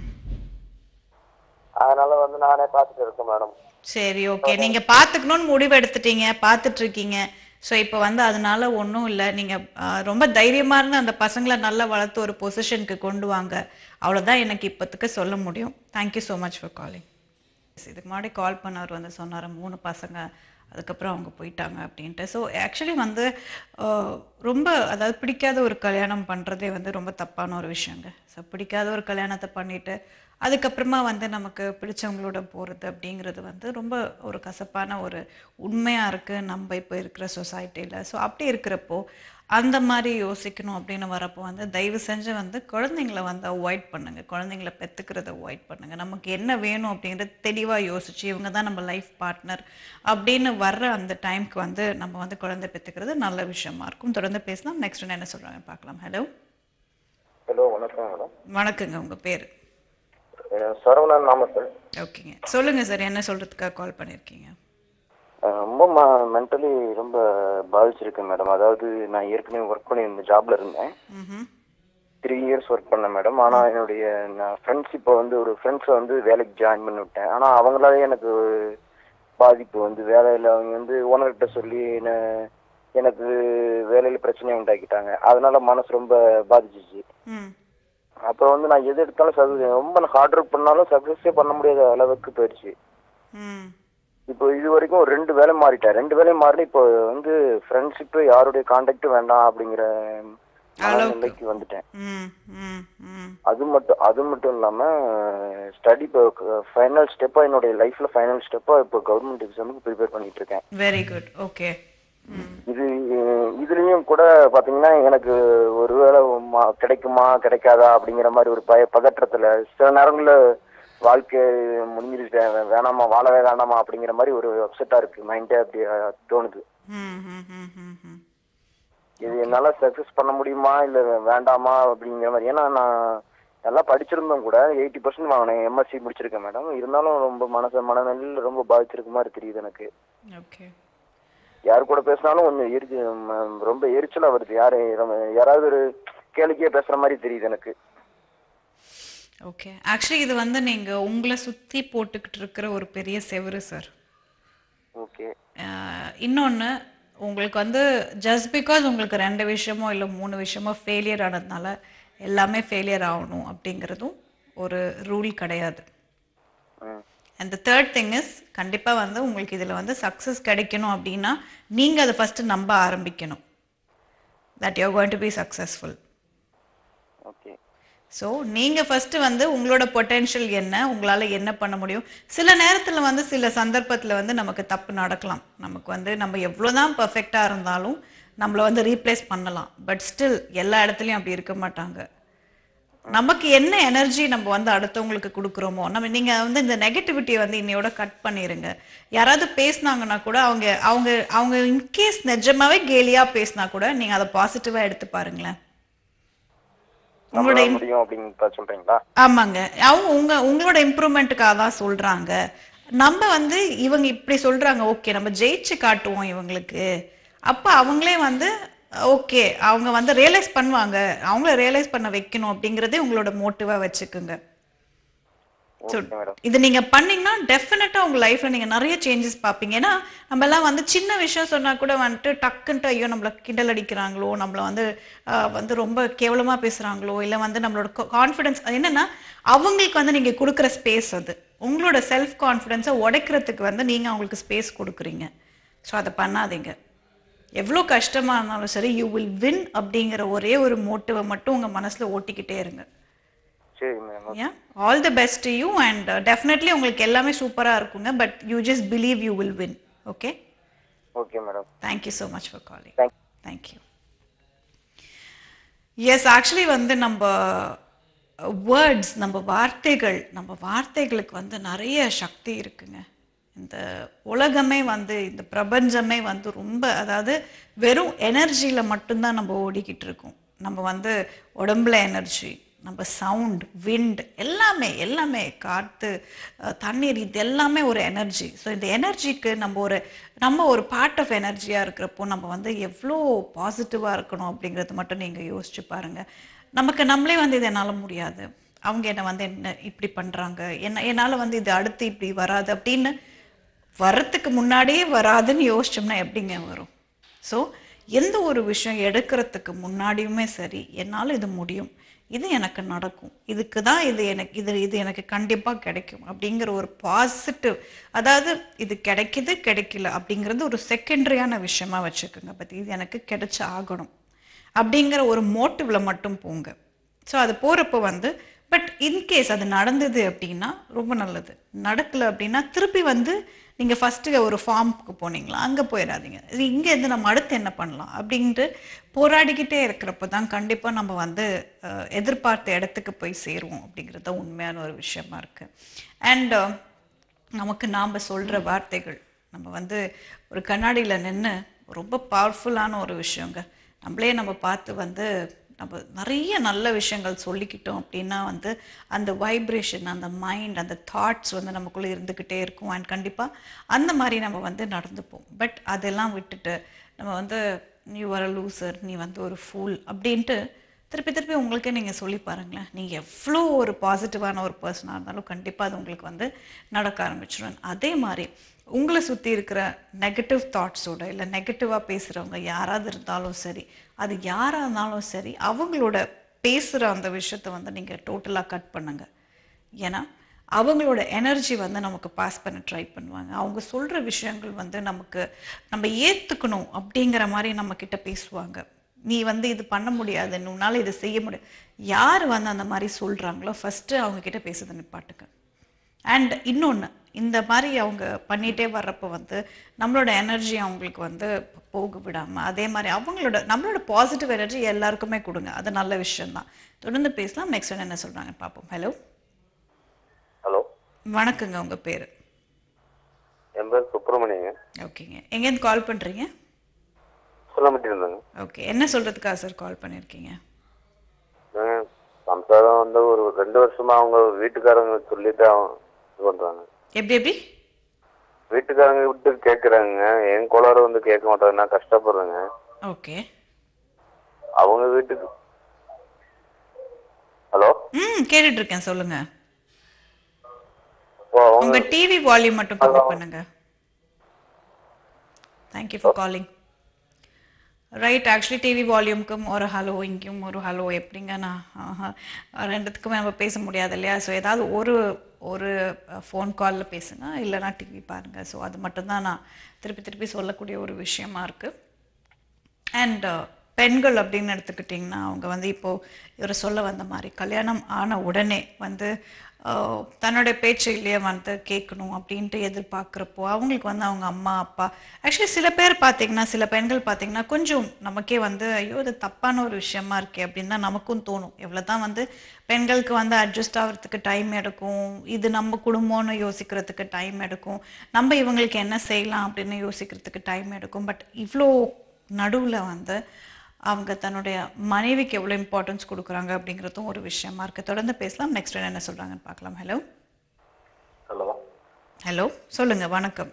அதனால வந்து நானே பார்த்துட்டு இருக்கேன் மேடம் சரி ஓகே நீங்க பாத்துக்கணும்னு முடிவு எடுத்துட்டீங்க பார்த்துட்டு இருக்கீங்க ஸோ இப்போ வந்து அதனால ஒன்றும் இல்லை நீங்க ஆ, ரொம்ப தைரியமா இருந்து அந்த பசங்களை நல்லா வளர்த்து ஒரு பொசிஷனுக்கு கொண்டு வாங்க அவ்வளவுதான் எனக்கு இப்போத்துக்கு சொல்ல முடியும் thank you so much for calling இதுக்கு முன்னாடி கால் பண்ணவர் வந்து சொன்னார் மூணு பசங்க அதுக்கப்புறம் அவங்க போயிட்டாங்க அப்படின்ட்டு ஸோ ஆக்சுவலி வந்து ஆஹ், ரொம்ப அதாவது பிடிக்காத ஒரு கல்யாணம் பண்ணுறதே வந்து ரொம்ப தப்பான ஒரு விஷயங்க ஸோ பிடிக்காத ஒரு கல்யாணத்தை பண்ணிட்டு அதுக்கப்புறமா வந்து நமக்கு பிடிச்சவங்களோட போகிறது அப்படிங்கிறது வந்து ரொம்ப ஒரு கசப்பான ஒரு உண்மையாக இருக்குது நம்ம இப்போ இருக்கிற சொசைட்டியில் ஸோ அப்படி இருக்கிறப்போ அந்த மாதிரி யோசிக்கணும் அப்படின்னு வரப்போ வந்து தயவு செஞ்சு வந்து குழந்தைங்கள வந்து அவாய்ட் பண்ணுங்க குழந்தைங்கள பெற்றுக்கிறத அவாய்ட் பண்ணுங்க நமக்கு என்ன வேணும் அப்படிங்கிறது தெளிவாக யோசிச்சு இவங்க தான் நம்ம லைஃப் பார்ட்னர் அப்படின்னு வர்ற அந்த டைம்க்கு வந்து நம்ம வந்து குழந்தை பெற்றுக்கிறது நல்ல விஷயமா இருக்கும் தொடர்ந்து பேசலாம் நெக்ஸ்ட் என்ன சொல்கிறாங்க பார்க்கலாம் ஹலோ ஹலோ வணக்கம் மேடம் வணக்கங்க உங்கள் பேர் சரவணன் நாம சார் ஓகேங்க சொல்லுங்கள் சார் என்ன சொல்கிறதுக்காக கால் பண்ணியிருக்கீங்க ரொம்ப மென்டலி ரொம்ப பாதிச்சிருக்கேன் மேடம் அதாவது நான் ஏற்கனவே ஒர்க் பண்ணி இந்த ஜாப்ல இருந்தேன் ம் த்ரீ இயர்ஸ் ஒர்க் பண்ணேன் மேடம் ஆனால் என்னுடைய நான் ஃப்ரெண்ட்ஸ் இப்போ வந்து ஒரு ஃப்ரெண்ட்ஸை வந்து வேலைக்கு ஜாயின் பண்ணி விட்டேன் ஆனால் அவங்களாலே எனக்கு பாதிப்பு வந்து வேலையில் அவங்க வந்து ஓனர்கிட்ட சொல்லி என்ன எனக்கு வேலையில் பிரச்சனையை உண்டாக்கிட்டாங்க அதனால மனசு ரொம்ப பாதிச்சிச்சு ம் அப்புறம் வந்து நான் எது எடுத்தாலும் சக்ஸஸ் ரொம்ப ஹார்ட் ஒர்க் பண்ணாலும் சக்ஸஸே பண்ண முடியாத அளவுக்கு போயிடுச்சு ம் இப்போ இது வரைக்கும் ஒரு ரெண்டு வேலை மாறிட்டேன் ரெண்டு வேலையும் மாறி இப்போ வந்து ஃப்ரெண்ட்ஷிப்பு யாருடைய கான்டாக்டும் வேண்டாம் அப்படிங்கிற அளவுக்கு. நிலைக்கு வந்துட்டேன் ம் ம் ம் அது மட்டும் அது மட்டும் இல்லாம ஸ்டடி இப்போ ஃபைனல் ஸ்டெப்பா என்னுடைய லைஃப்ல ஃபைனல் ஸ்டெப்பா இப்போ கவர்மெண்ட் எக்ஸாமுக்கு ப்ரிப்பேர் பண்ணிட்டு இருக்கேன் வெரி குட் ஓகே ம் இது அஹ், இதுலயும் கூட பாத்தீங்கன்னா எனக்கு ஒருவேளை மா- கிடைக்குமா கிடைக்காதா அப்படிங்கிற மாதிரி ஒரு பய பதற்றத்துல சில நேரங்கள்ல வாழ்க்கை முடிஞ்சிருச்சு வே- வேணாமா வாழவே வேணாமா அப்படிங்கிற மாதிரி ஒரு அப்செட்டா இருக்கு மைண்டே அப்படி அஹ், தோணுது ம் ம் ம் ம் ம் இது என்னால சக்சஸ் பண்ண முடியுமா இல்ல வேண்டாமா அப்படிங்கிற மாதிரி ஏன்னா நான் நல்லா படிச்சிருந்தோம் கூட எயிட்டி பர்சன்ட் வாங்கினேன் எம்எஸ்சி முடிச்சிருக்கேன் மேடம் இருந்தாலும் ரொம்ப மனச மனநிலையில் ரொம்ப பாதிச்சிருக்க மாதிரி தெரியுது எனக்கு ஓகே யார் கூட பேசினாலும் கொஞ்சம் எரிச்சு ம- ரொம்ப எரிச்சலா வருது யாரு நம்ம- யாராவது ஒரு கேளிக்கையே பேசுற மாதிரி தெரியுது எனக்கு ஓகே ஆக்சுவலி இது வந்து நீங்க உங்களை சுத்தி போட்டுக்கிட்டு இருக்கிற ஒரு பெரிய செவுரு சார் ஓகே இன்னொன்று உங்களுக்கு வந்து ஜஸ்ட் பிகாஸ் உங்களுக்கு ரெண்டு விஷயமோ இல்லை மூணு விஷயமோ ஃபெயிலியர் ஆனதுனால எல்லாமே ஃபெயிலியர் ஆகணும் அப்படிங்கிறதும் ஒரு ரூல் கிடையாது and the third thing is கண்டிப்பாக வந்து உங்களுக்கு இதில் வந்து சக்ஸஸ் கிடைக்கணும் அப்படின்னா நீங்கள் அதை ஃபஸ்ட்டு நம்ப ஆரம்பிக்கணும் that you going to be successful okay so நீங்கள் ஃபஸ்ட்டு வந்து உங்களோட பொட்டென்ஷியல் என்ன உங்களால் என்ன பண்ண முடியும் சில நேரத்தில் வந்து சில சந்தர்ப்பத்தில் வந்து நமக்கு தப்பு நடக்கலாம் நமக்கு வந்து நம்ம எவ்வளோ தான் பர்ஃபெக்டாக இருந்தாலும் நம்மளை வந்து ரீப்ளேஸ் பண்ணலாம் பட் ஸ்டில் எல்லா இடத்துலையும் அப்படி இருக்க மாட்டாங்க நமக்கு என்ன எனர்ஜி நம்ம வந்து அடுத்தவங்களுக்கு கொடுக்குறோமோ நம்ம நீங்க வந்து இந்த நெகட்டிவிட்டியை வந்து இன்னையோட கட் பண்ணிருங்க யாராவது பேசுனாங்கன்னா கூட அவங்க அவங்க அவங்க இன்கேஸ் நிஜமாவே கேலியா பேசினா கூட நீங்க அதை பாசிட்டிவா எடுத்து பாருங்களேன் உங்களோட நம்மளால im- முடியும் அப்படின்னு இப்ப சொல்றீங்களா ஆமாங்க அவங்க உங்க உங்களோட இம்ப்ரூவ்மெண்ட்டுக்காக தான் சொல்றாங்க நம்ம வந்து இவங்க இப்படி சொல்றாங்க ஓகே நம்ம ஜெயிச்சு காட்டுவோம் இவங்களுக்கு அப்ப அவங்களே வந்து ஓகே அவங்க வந்து ரியலைஸ் பண்ணுவாங்க அவங்கள ரியலைஸ் பண்ண வைக்கணும் அப்படிங்கறதே உங்களோட மோட்டிவா வச்சுக்குங்க So, ஓகே மேடம் இது நீங்க பண்ணீங்கன்னா டெஃபினட்டா உங்க லைஃப்ல நீங்க நிறைய சேஞ்சஸ் பார்ப்பீங்க ஏன்னா நம்ம எல்லாம் வந்து சின்ன விஷயம் சொன்னா கூட வந்துட்டு டக்குன்ட்டு ஐயோ நம்மள கிண்டல் அடிக்கிறாங்களோ நம்மள வந்து ஆஹ், வந்து ரொம்ப கேவலமா பேசுறாங்களோ இல்ல வந்து நம்மளோட கான்ஃபிடன்ஸ் என்னன்னா அவங்களுக்கு வந்து நீங்க கொடுக்குற ஸ்பேஸ் அது உங்களோட செல்ஃப் கான்ஃபிடென்ஸை உடைக்கிறதுக்கு வந்து நீங்க அவங்களுக்கு ஸ்பேஸ் கொடுக்குறீங்க ஸோ அதை பண்ணாதீங்க எவ்வளோ கஷ்டமா இருந்தாலும் சரி யூ வில் வின் அப்படிங்கிற ஒரே ஒரு மோட்டிவை மட்டும் உங்க மனசுல ஓட்டிக்கிட்டே இருங்க சரி madam yeah all the best to you and uh, definitely உங்களுக்கு எல்லாமே சூப்பரா இருக்குங்க but you just believe you will win okay okay madam thank you so much for calling Thank- thank you yes actually வந்து நம்ம words நம்ம வார்த்தைகள் நம்ம வார்த்தைகளுக்கு வந்து நிறைய சக்தி இருக்குங்க இந்த உலகமே வந்து இந்த பிரபஞ்சமே வந்து ரொம்ப அதாவது வெறும் எனர்ஜியில் மட்டும்தான் நம்ம ஓடிக்கிட்டு இருக்கோம் நம்ம வந்து உடம்புல எனர்ஜி நம்ம சவுண்ட் விண்ட் எல்லாமே எல்லாமே காற்று அஹ், தண்ணீர் இது எல்லாமே ஒரு எனர்ஜி ஸோ இந்த எனர்ஜிக்கு நம்ம ஒரு நம்ம ஒரு பார்ட் ஆஃப் எனர்ஜியாக இருக்கிறப்போ நம்ம வந்து எவ்வளோ பாசிட்டிவாக இருக்கணும் அப்படிங்கிறது மட்டும் நீங்கள் யோசிச்சு பாருங்க நமக்கு நம்மளே வந்து இது என்னால் முடியாது அவங்க என்னை வந்து என்ன இப்படி பண்ணுறாங்க என்ன என்னால் வந்து இது அடுத்து இப்படி வராது அப்படின்னு வர்றதுக்கு முன்னாடியே வராதுன்னு யோசிச்சோம்னா எப்படிங்க வரும் ஸோ எந்த ஒரு விஷயம் எடுக்கிறதுக்கு முன்னாடியுமே சரி என்னால் இது முடியும் இது எனக்கு நடக்கும் இதுக்கு தான் இது எனக்கு இது இது எனக்கு கண்டிப்பாக கிடைக்கும் அப்படிங்கிற ஒரு பாசிட்டிவ் அதாவது இது கிடைக்குது கிடைக்கல அப்படிங்கிறது ஒரு செகண்டரியான விஷயமா வச்சுக்கோங்க பட் இது எனக்கு கிடைச்சு ஆகணும் அப்படிங்கிற ஒரு மோட்டிவ்ல மட்டும் போங்க ஸோ அது போகிறப்போ வந்து பட் இன்கேஸ் அது நடந்தது அப்படின்னா ரொம்ப நல்லது நடக்கல அப்படின்னா திருப்பி வந்து நீங்கள் ஃபஸ்ட்டு ஒரு ஃபார்முக்கு போனீங்களா அங்கே போயிடாதீங்க இது இங்கே இருந்து நம்ம அடுத்து என்ன பண்ணலாம் அப்படின்ட்டு போராடிக்கிட்டே இருக்கிறப்ப தான் கண்டிப்பாக நம்ம வந்து அஹ், எதிர்பார்த்த இடத்துக்கு போய் சேருவோம் அப்படிங்கிறது தான் உண்மையான ஒரு விஷயமா இருக்குது அண்ட் நமக்கு நாம் சொல்கிற வார்த்தைகள் நம்ம வந்து ஒரு கண்ணாடியில் நின்று ரொம்ப பவர்ஃபுல்லான ஒரு விஷயங்க நம்மளே நம்ம பார்த்து வந்து நம்ம நிறைய நல்ல விஷயங்கள் சொல்லிக்கிட்டோம் அப்படின்னா வந்து அந்த வைப்ரேஷன் அந்த மைண்ட் அந்த தாட்ஸ் வந்து நமக்குள்ளே இருந்துக்கிட்டே இருக்கும் அண்ட் கண்டிப்பாக அந்த மாதிரி நம்ம வந்து நடந்துப்போம் பட் அதெல்லாம் விட்டுட்டு நம்ம வந்து நீ வர லூசர் நீ வந்து ஒரு ஃபூல் அப்படின்ட்டு திருப்பி திருப்பி உங்களுக்கே நீங்கள் சொல்லி பாருங்களேன் நீங்கள் எவ்வளோ ஒரு பாசிட்டிவான ஒரு பர்சனாக இருந்தாலும் கண்டிப்பாக அது உங்களுக்கு வந்து நடக்க ஆரம்பிச்சிடும் அதே மாதிரி உங்களை சுற்றி இருக்கிற நெகட்டிவ் தாட்ஸோட இல்லை நெகட்டிவாக பேசுகிறவங்க யாராவது இருந்தாலும் சரி அது யாராக இருந்தாலும் சரி அவங்களோட பேசுகிற அந்த விஷயத்த வந்து நீங்கள் டோட்டலாக கட் பண்ணுங்க ஏன்னா அவங்களோட எனர்ஜி வந்து நமக்கு பாஸ் பண்ண ட்ரை பண்ணுவாங்க அவங்க சொல்கிற விஷயங்கள் வந்து நமக்கு நம்ம ஏற்றுக்கணும் அப்படிங்கிற மாதிரி நம்ம கிட்ட பேசுவாங்க நீ வந்து இது பண்ண முடியாது உன்னால் இது செய்ய முடியாது யார் வந்து அந்த மாதிரி சொல்கிறாங்களோ ஃபஸ்ட்டு அவங்க கிட்ட பேசுறதை நிப்பாட்டுங்க அண்ட் இன்னொன்று இந்த மாதிரி அவங்க பண்ணிகிட்டே வர்றப்போ வந்து நம்மளோட எனர்ஜி அவங்களுக்கு வந்து போக விடாமல் அதே மாதிரி அவங்களோட நம்மளோட பாசிட்டிவ் எனர்ஜி எல்லாருக்குமே கொடுங்க அது நல்ல விஷயம்தான் தொடர்ந்து பேசலாம் நெக்ஸ்ட் என்ன சொல்கிறாங்க பார்ப்போம் ஹலோ ஹலோ வணக்கங்க உங்கள் பேர் என் பேர் சுப்பிரமணியங்க ஓகேங்க எங்கேருந்து கால் பண்ணுறீங்க சொல்ல மாட்டேருந்தாங்க ஓகே என்ன சொல்கிறதுக்காக சார் கால் பண்ணியிருக்கீங்க சம்சாரம் வந்து ஒரு ரெண்டு வருஷமா அவங்க வீட்டுக்காரங்க சொல்லிட்டு அவங்க இது பண்றாங்க எப்படி எப்படி வீட்டுக்காரங்க விட்டு கேக்குறாங்க என் கோளாறு வந்து கேட்க மாட்டாங்க நான் கஷ்டப்படுறேங்க ஓகே அவங்க வீட்டுக்கு ஹலோ ம் கேட்டுட்டு இருக்கேன் சொல்லுங்கள் இப்போ அவங்க உங்க டிவி வால்யூம் மட்டும் கம்மி பண்ணுங்க thank you for calling right actually TV வால்யூம்க்கும் ஒரு ஹலோ இங்கேயும் ஒரு ஹலோ எப்படிங்க நான் ஆஹா, ரெண்டுத்துக்குமே நம்ம பேச முடியாது இல்லையா ஸோ ஏதாவது ஒரு ஒரு ஃபோன் காலில் பேசுங்க இல்லைனா டிவி பாருங்கள் ஸோ அது மட்டும்தான் நான் திருப்பி திருப்பி சொல்லக்கூடிய ஒரு விஷயமா இருக்குது அண்ட் பெண்கள் அப்படின்னு எடுத்துக்கிட்டிங்கன்னா அவங்க வந்து இப்போது இவர் சொல்ல வந்த மாதிரி கல்யாணம் ஆன உடனே வந்து ஆஹ், தன்னுடைய பேச்சையிலேயே வந்து கேட்கணும் அப்படின்ட்டு எதிர்பார்க்குறப்போ அவங்களுக்கு வந்து அவங்க அம்மா அப்பா ஆக்சுவலி சில பேர் பார்த்தீங்கன்னா சில பெண்கள் பார்த்தீங்கன்னா கொஞ்சம் நமக்கே வந்து ஐயோ இது தப்பான ஒரு விஷயமா இருக்கே அப்படின்னு தான் நமக்கும் தோணும் எவ்வளோ தான் வந்து பெண்களுக்கு வந்து அட்ஜஸ்ட் ஆகிறதுக்கு டைம் எடுக்கும் இது நம்ம குடும்பம்னு யோசிக்கிறதுக்கு டைம் எடுக்கும் நம்ம இவங்களுக்கு என்ன செய்யலாம் அப்படின்னு யோசிக்கிறதுக்கு டைம் எடுக்கும் பட் இவ்வளோ நடுவில் வந்து அவங்க தன்னுடைய மனைவிக்கு எவ்வளோ இம்பார்ட்டன்ஸ் கொடுக்குறாங்க அப்படிங்கிறதும் ஒரு விஷயமா இருக்குது தொடர்ந்து பேசலாம் நெக்ஸ்ட் என்ன சொல்கிறாங்கன்னு பார்க்கலாம் ஹலோ ஹலோ ஹலோ சொல்லுங்கள் வணக்கம்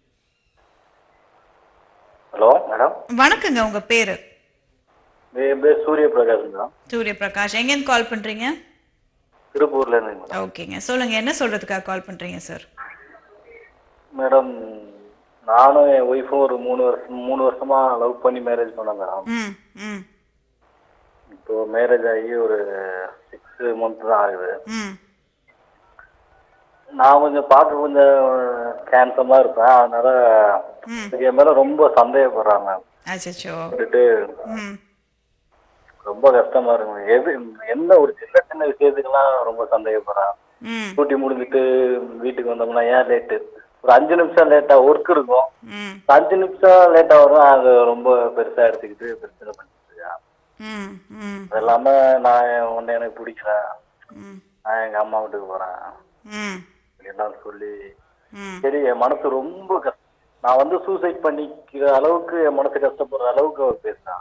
ஹலோ மேடம் வணக்கங்க உங்கள் பேர் என் பேர் சூரிய பிரகாஷ் மேடம் சூரிய பிரகாஷ் எங்கேருந்து கால் பண்ணுறீங்க திருப்பூர்ல இருந்து மேடம் ஓகேங்க சொல்லுங்கள் என்ன சொல்கிறதுக்காக கால் பண்ணுறீங்க சார் மேடம் நானும் என் ஒய்ஃபும் ஒரு மூணு வருஷம் மூணு வருஷமா லவ் பண்ணி மேரேஜ் பண்ணோம் மேடம் ம் ம் இப்போ மேரேஜ் ஆகி ஒரு சிக்ஸ் மந்த் தான் ஆகுது ம் நான் கொஞ்சம் பார்க்க கொஞ்சம் கேன்சமா இருப்பேன் அதனால எனக்கு என் மேல ரொம்ப சந்தேகப்படுறாங்க அச்சோ விட்டுட்டு ம் ரொம்ப கஷ்டமா இருக்கு எது என்ன ஒரு சின்ன சின்ன விஷயத்துக்கெல்லாம் ரொம்ப சந்தேகப்படுறான் ம் டியூட்டி முடிஞ்சிட்டு வீட்டுக்கு வந்தோம்னா ஏன் லேட்டு ஒரு அஞ்சு நிமிஷம் லேட்டா ஒர்க் இருக்கும் ம் அஞ்சு நிமிஷம் லேட்டா வரும் அது ரொம்ப பெருசா எடுத்துக்கிட்டு பிரச்சனை பண்ணிட்டு இருக்கான் ம் ம் அது இல்லாம நான் உன்னை எனக்கு பிடிக்கல ம் நான் எங்க அம்மா வீட்டுக்கு போறேன் ம் எல்லாம் சொல்லி ம் சரி என் மனசு ரொம்ப கஷ்டம் நான் வந்து சூசைட் பண்ணிக்கிற அளவுக்கு என் மனசு கஷ்டப்படுற அளவுக்கு அவர் பேசுறான்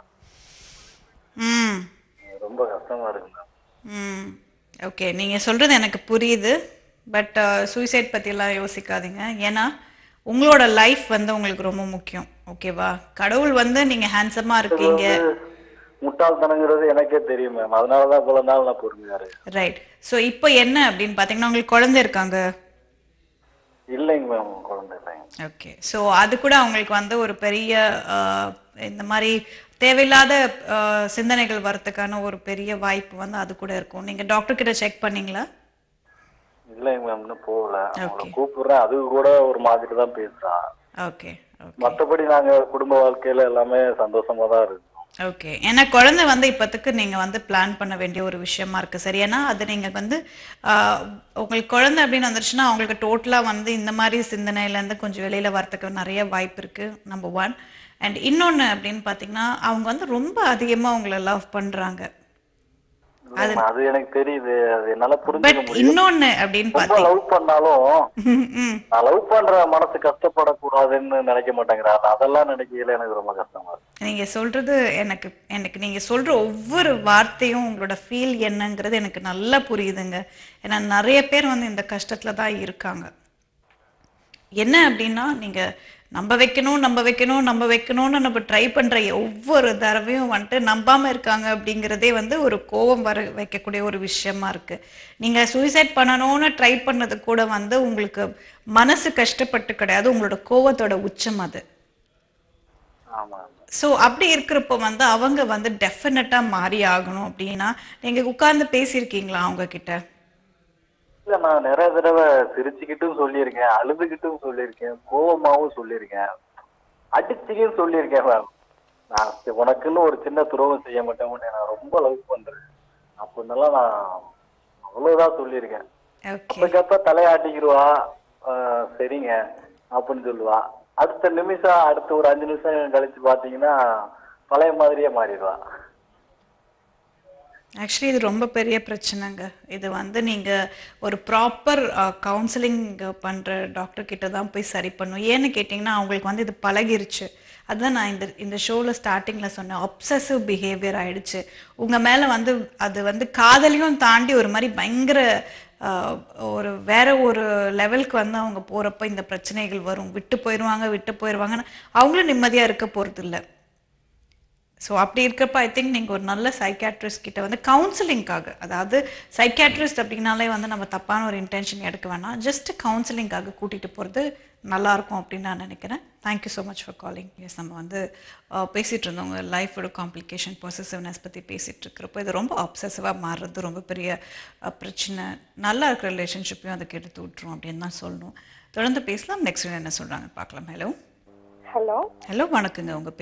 ம் ரொம்ப கஷ்டமா இருக்கு மேம் ம் ஓகே நீங்கள் சொல்கிறது எனக்கு புரியுது பட் சூசைட் பற்றிலாம் யோசிக்காதீங்க ஏன்னா உங்களோட லைஃப் வந்து உங்களுக்கு ரொம்ப முக்கியம் ஓகேவா கடவுள் வந்து நீங்கள் ஹேண்ட்ஸமாக இருக்கீங்க முட்டாள்தனங்கிறது எனக்கே தெரியும் மேம் அதனாலதான் இவ்வளவு நாள் நான் பொறுமையா இருக்கேன் ரைட் ஸோ இப்போ என்ன அப்படின்னு பார்த்தீங்கன்னா உங்களுக்கு குழந்தை இருக்காங்க இல்லைங்க மேம் குழந்தை இல்லைங்க ஓகே ஸோ அது கூட அவங்களுக்கு வந்து ஒரு பெரிய ஆஹ், இந்த மாதிரி தேவையில்லாத ஆஹ், சிந்தனைகள் வரதுக்கான ஒரு பெரிய வாய்ப்பு வந்து அது கூட இருக்கும் நீங்கள் டாக்டர் கிட்ட செக் பண்ணீங்களா இல்லைங்க மேம் இன்னும் போகல அவங்கள Okay. கூப்பிடுறேன் அது கூட ஒரு மாதிரி தான் பேசுறான் ஓகே ஓகே மத்தபடி நாங்க குடும்ப வாழ்க்கையில எல்லாமே சந்தோஷமா தான் இருக்கோம் ஓகே ஏன்னா குழந்தை வந்து இப்போத்துக்கு நீங்கள் வந்து பிளான் பண்ண வேண்டிய ஒரு விஷயமா இருக்கு சரி ஏன்னா அது நீங்கள் வந்து ஆஹ், உங்களுக்கு குழந்தை அப்படின்னு வந்துருச்சுன்னா அவங்களுக்கு டோட்டலாக வந்து இந்த மாதிரி சிந்தனையிலேருந்து கொஞ்சம் வெளியில் வரத்துக்கு நிறைய வாய்ப்பு இருக்கு நம்பர் ஒன் அண்ட் இன்னொன்று அப்படின்னு பார்த்தீங்கன்னா அவங்க வந்து ரொம்ப அதிகமாக உங்களை லவ் பண்ணுறாங்க இல்லைங்க, அது எனக்கு தெரியுது அது என்னால புரிஞ்சுக்க பட் முடியும் இன்னொன்று அப்படின்னு ரொம்ப பார்த்தீங்க லவ் பண்ணாலும் ம், ம். நான் லவ் பண்ற மனசு கஷ்டப்படக்கூடாதுன்னு நினைக்க மாட்டேங்கிறாரு அதெல்லாம் நினைக்கையில எனக்கு ரொம்ப கஷ்டமா இருக்கு நீங்க சொல்றது எனக்கு எனக்கு நீங்க சொல்ற ஒவ்வொரு வார்த்தையும் உங்களோட ஃபீல் என்னங்கிறது எனக்கு நல்லா புரியுதுங்க ஏன்னா நிறைய பேர் வந்து இந்த கஷ்டத்துல தான் இருக்காங்க என்ன அப்படின்னா நீங்க நம்ப வைக்கணும் நம்ப வைக்கணும் நம்ப வைக்கணும்னு நம்ம ட்ரை பண்ற ஒவ்வொரு தடவையும் வந்துட்டு நம்பாம இருக்காங்க அப்படிங்கிறதே வந்து ஒரு கோபம் வர வைக்கக்கூடிய ஒரு விஷயமா இருக்கு நீங்க சூசைட் பண்ணணும்னு ட்ரை பண்ணது கூட வந்து உங்களுக்கு மனசு கஷ்டப்பட்டு கிடையாது உங்களோட கோவத்தோட உச்சம் அது ஆமா ஸோ அப்படி இருக்கிறப்போ வந்து அவங்க வந்து டெஃபினட்டாக மாறி ஆகணும் அப்படின்னா நீங்கள் உட்கார்ந்து பேசியிருக்கீங்களா அவங்க கிட்ட இல்ல நான் நிறைய தடவை சிரிச்சுக்கிட்டும் சொல்லியிருக்கேன் அழுதுகிட்டும் சொல்லியிருக்கேன் கோவமாவும் சொல்லியிருக்கேன் அடிச்சுக்கிட்டும் சொல்லியிருக்கேன் மேம் நான் சி- உனக்குன்னு ஒரு சின்ன துரோகம் செய்ய மாட்டேன் உன்னை நான் ரொம்ப லவ் பண்றேன் அப்படின்னெல்லாம் நான் அவ்வளவுதான் சொல்லியிருக்கேன் ஓகே அப்பக்கப்ப தலையாட்டிக்கிடுவா ஆஹ் சரிங்க அப்படின்னு சொல்லுவா அடுத்த நிமிஷம் அடுத்த ஒரு அஞ்சு நிமிஷம் கழிச்சு பாத்தீங்கன்னா பழைய மாதிரியே மாறிடுவா ஆக்சுவலி இது ரொம்ப பெரிய பிரச்சனைங்க இது வந்து நீங்கள் ஒரு ப்ராப்பர் கவுன்சிலிங் பண்ணுற டாக்டர் கிட்ட தான் போய் சரி பண்ணும் ஏன்னு கேட்டிங்கன்னா அவங்களுக்கு வந்து இது பழகிருச்சு அதுதான் நான் இந்த இந்த ஷோவில் ஸ்டார்டிங்கில் சொன்னேன் obsessive பிஹேவியர் ஆயிடுச்சு உங்கள் மேலே வந்து அது வந்து காதலையும் தாண்டி ஒரு மாதிரி பயங்கர ஆஹ், ஒரு வேற ஒரு லெவலுக்கு வந்து அவங்க போகிறப்ப இந்த பிரச்சனைகள் வரும் விட்டு போயிடுவாங்க விட்டு போயிடுவாங்கன்னு அவங்களும் நிம்மதியாக இருக்க போகிறது இல்லை ஸோ அப்படி இருக்கிறப்ப ஐ திங்க் நீங்கள் ஒரு நல்ல சைக்காட்ரிஸ்ட் கிட்ட வந்து கவுன்சிலிங்காக அதாவது சைக்காட்ரிஸ்ட் அப்படின்னாலே வந்து நம்ம தப்பான ஒரு இன்டென்ஷன் எடுக்க வேணாம் ஜஸ்ட் கவுன்சிலிங்காக கூட்டிகிட்டு போகிறது நல்லாயிருக்கும் அப்படின்னு நான் நினைக்கிறேன் thank you so much for calling yes நம்ம வந்து அஹ், பேசிட்டு இருந்தவங்க லைஃபோட காம்ப்ளிகேஷன் பொசசிவ்னஸ் பற்றி பேசிகிட்டு இருக்கிறப்போ இது ரொம்ப அப்சசிவாக மாறுறது ரொம்ப பெரிய அஹ், பிரச்சனை நல்லா இருக்கிற ரிலேஷன்ஷிப்பையும் அதுக்கு எடுத்து விட்டுரும் அப்படின்னு தான் சொல்லணும் தொடர்ந்து பேசலாம் நெக்ஸ்ட் என்ன சொல்கிறாங்க பார்க்கலாம் ஹலோ ஹலோ ஹலோ வணக்கங்க உங்கள் பேர்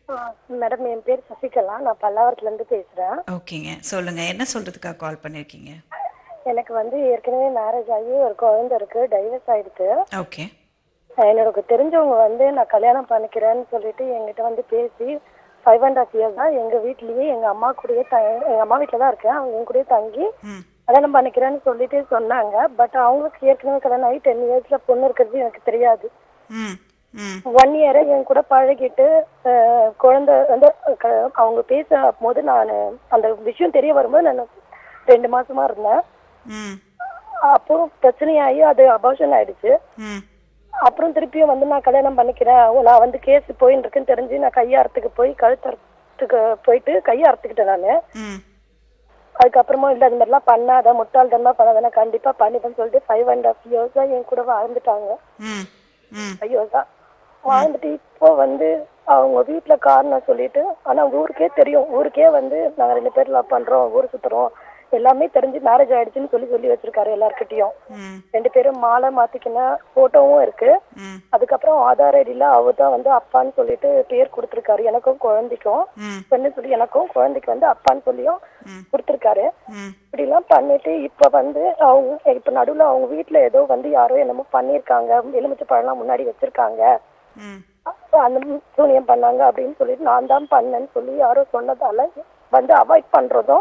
மேடம் என் பேர் சசிகலா நான் பல்லாவரத்துல இருந்து பேசுறேன் ஓகேங்க சொல்லுங்க என்ன சொல்றதுக்காக கால் பண்ணிருக்கீங்க எனக்கு வந்து ஏற்கனவே மேரேஜ் ஆகி ஒரு குழந்தை இருக்கு டைவர்ஸ் ஆயிடுச்சு ஓகே என்னோட தெரிஞ்சவங்க வந்து நான் கல்யாணம் பண்ணிக்கிறேன்னு சொல்லிட்டு என்கிட்ட வந்து பேசி ஃபைவ் அண்ட் ஹாஃப் இயர்ஸ் தான் எங்க வீட்லயே எங்க அம்மா கூடயே த எங்க அம்மா வீட்டில் தான் இருக்கேன் அவங்க என் கூடயே தங்கி ம் கல்யாணம் பண்ணிக்கிறேன்னு சொல்லிட்டு சொன்னாங்க பட் அவங்களுக்கு ஏற்கனவே கல்யாணம் ஆகி டென் இயர்ஸ்ல பொண்ணு இருக்கிறது எனக்கு தெரியாது ம் ம் ஒன் இயர் என் கூட பழகிட்டு அஹ், குழந்தை வந்து க- அவங்க பேச போது நான் அந்த விஷயம் தெரிய வரும்போது நான் ரெண்டு மாசமா இருந்தேன் ம் அப்புறம் பிரச்சனையாகி அது அபார்ஷன் ஆயிடுச்சு ம் அப்புறம் திருப்பியும் வந்து நான் கல்யாணம் பண்ணிக்கிறேன் ஓ, நான் வந்து கேஸ் போயின்னு இருக்குன்னு தெரிஞ்சு நான் கையாரத்துக்கு போய் கழுத்தறத்துக்கு போயிட்டு கையாரத்துக்கிட்டேன் நான் ம் அதுக்கப்புறமா இல்லை அது மாதிரிலாம் பண்ணாத முட்டாள்தனமா பண்ணாத நான் கண்டிப்பா பண்ணிப்பேன்னு சொல்லிட்டு ஃபைவ் அண்ட் ஹாஃப் இயர்ஸ் தான் என் கூட வாழ்ந்துட்டாங்க ம் ம் ஃபைவ் இயர்ஸ் தான் வாழ்ந்துட்டு இப்போ வந்து அவங்க வீட்ல காரணம் சொல்லிட்டு ஆனா ஊருக்கே தெரியும் ஊருக்கே வந்து நாங்க ரெண்டு பேர் லவ் பண்றோம் ஊர் சுத்துறோம் எல்லாமே தெரிஞ்சு மேரேஜ் ஆயிடுச்சுன்னு சொல்லி சொல்லி வச்சிருக்காரு எல்லார்கிட்டயும் ம் ரெண்டு பேரும் மாலை மாத்திக்கின போட்டோவும் இருக்கு ம் அதுக்கப்புறம் ஆதார் ஐடியில அவர் தான் வந்து அப்பான்னு சொல்லிட்டு பேர் கொடுத்திருக்காரு எனக்கும் குழந்தைக்கும் ம் பெண்ணு சொல்லி எனக்கும் குழந்தைக்கு வந்து அப்பான்னு சொல்லியும் ம். கொடுத்திருக்காரு ம் இப்படி எல்லாம் பண்ணிட்டு இப்ப வந்து அவங்க இப்ப நடுவுல அவங்க வீட்ல ஏதோ வந்து யாரோ என்னமோ பண்ணிருக்காங்க எலுமிச்சை பழம்லாம் முன்னாடி வச்சிருக்காங்க ம் அப்ப அந்த சூனியம் பண்ணாங்க அப்படின்னு சொல்லிட்டு நான் தான் பண்ணேன்னு சொல்லி யாரோ சொன்னதால வந்து அவாய்ட் பண்றதும்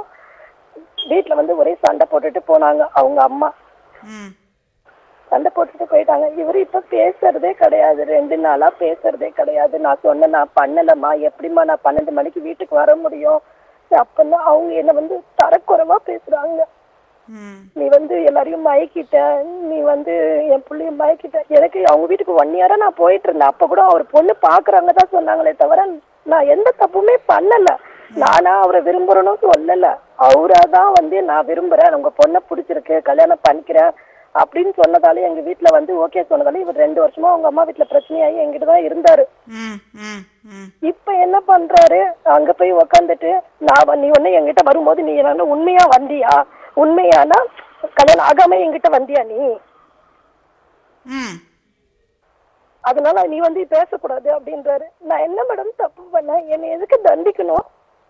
வீட்ல வந்து ஒரே சண்டை போட்டுட்டு போனாங்க அவங்க அம்மா ம் சண்டை போட்டுட்டு போயிட்டாங்க இவரு இப்ப பேசுறதே கிடையாது ரெண்டு நாளா பேசுறதே கிடையாது நான் சொன்னேன் நான் பண்ணலம்மா எப்படிம்மா நான் பன்னெண்டு மணிக்கு வீட்டுக்கு வர முடியும் அப்பதான் அவங்க என்ன வந்து தரக்குறைவா பேசுறாங்க ம் நீ வந்து எல்லாரையும் மயக்கிட்ட நீ வந்து என் பிள்ளைய மயக்கிட்ட எனக்கு அவங்க வீட்டுக்கு ஒன் இயரா நான் போயிட்டு இருந்தேன் அப்ப கூட அவர் பொண்ணு பாக்குறாங்க தான் சொன்னாங்களே தவிர நான் எந்த தப்புமே பண்ணல நானா அவரை விரும்புறேன்னு சொல்லல அவரா தான் வந்து நான் விரும்புறேன் உங்க பொண்ணை பிடிச்சிருக்கு கல்யாணம் பண்ணிக்கிறேன் அப்படின்னு சொன்னதால எங்க வீட்ல வந்து ஓகே சொன்னதால இவர் ரெண்டு வருஷமா அவங்க அம்மா வீட்ல பிரச்சனையாகி என்கிட்ட தான் இருந்தாரு ம் ம் ம் இப்ப என்ன பண்றாரு அங்க போய் உக்காந்துட்டு நான் வ- நீ ஒண்ணு என்கிட்ட வரும்போது நீ என்ன உண்மையா வந்தியா உண்மையானா கல்யாணம் ஆகாம என்கிட்ட வந்தியா நீ ம் அதனால நீ வந்து பேசக்கூடாது அப்படின்றாரு நான் என்ன மேடம் தப்பு பண்ணேன் என்னை எதுக்கு தண்டிக்கணும்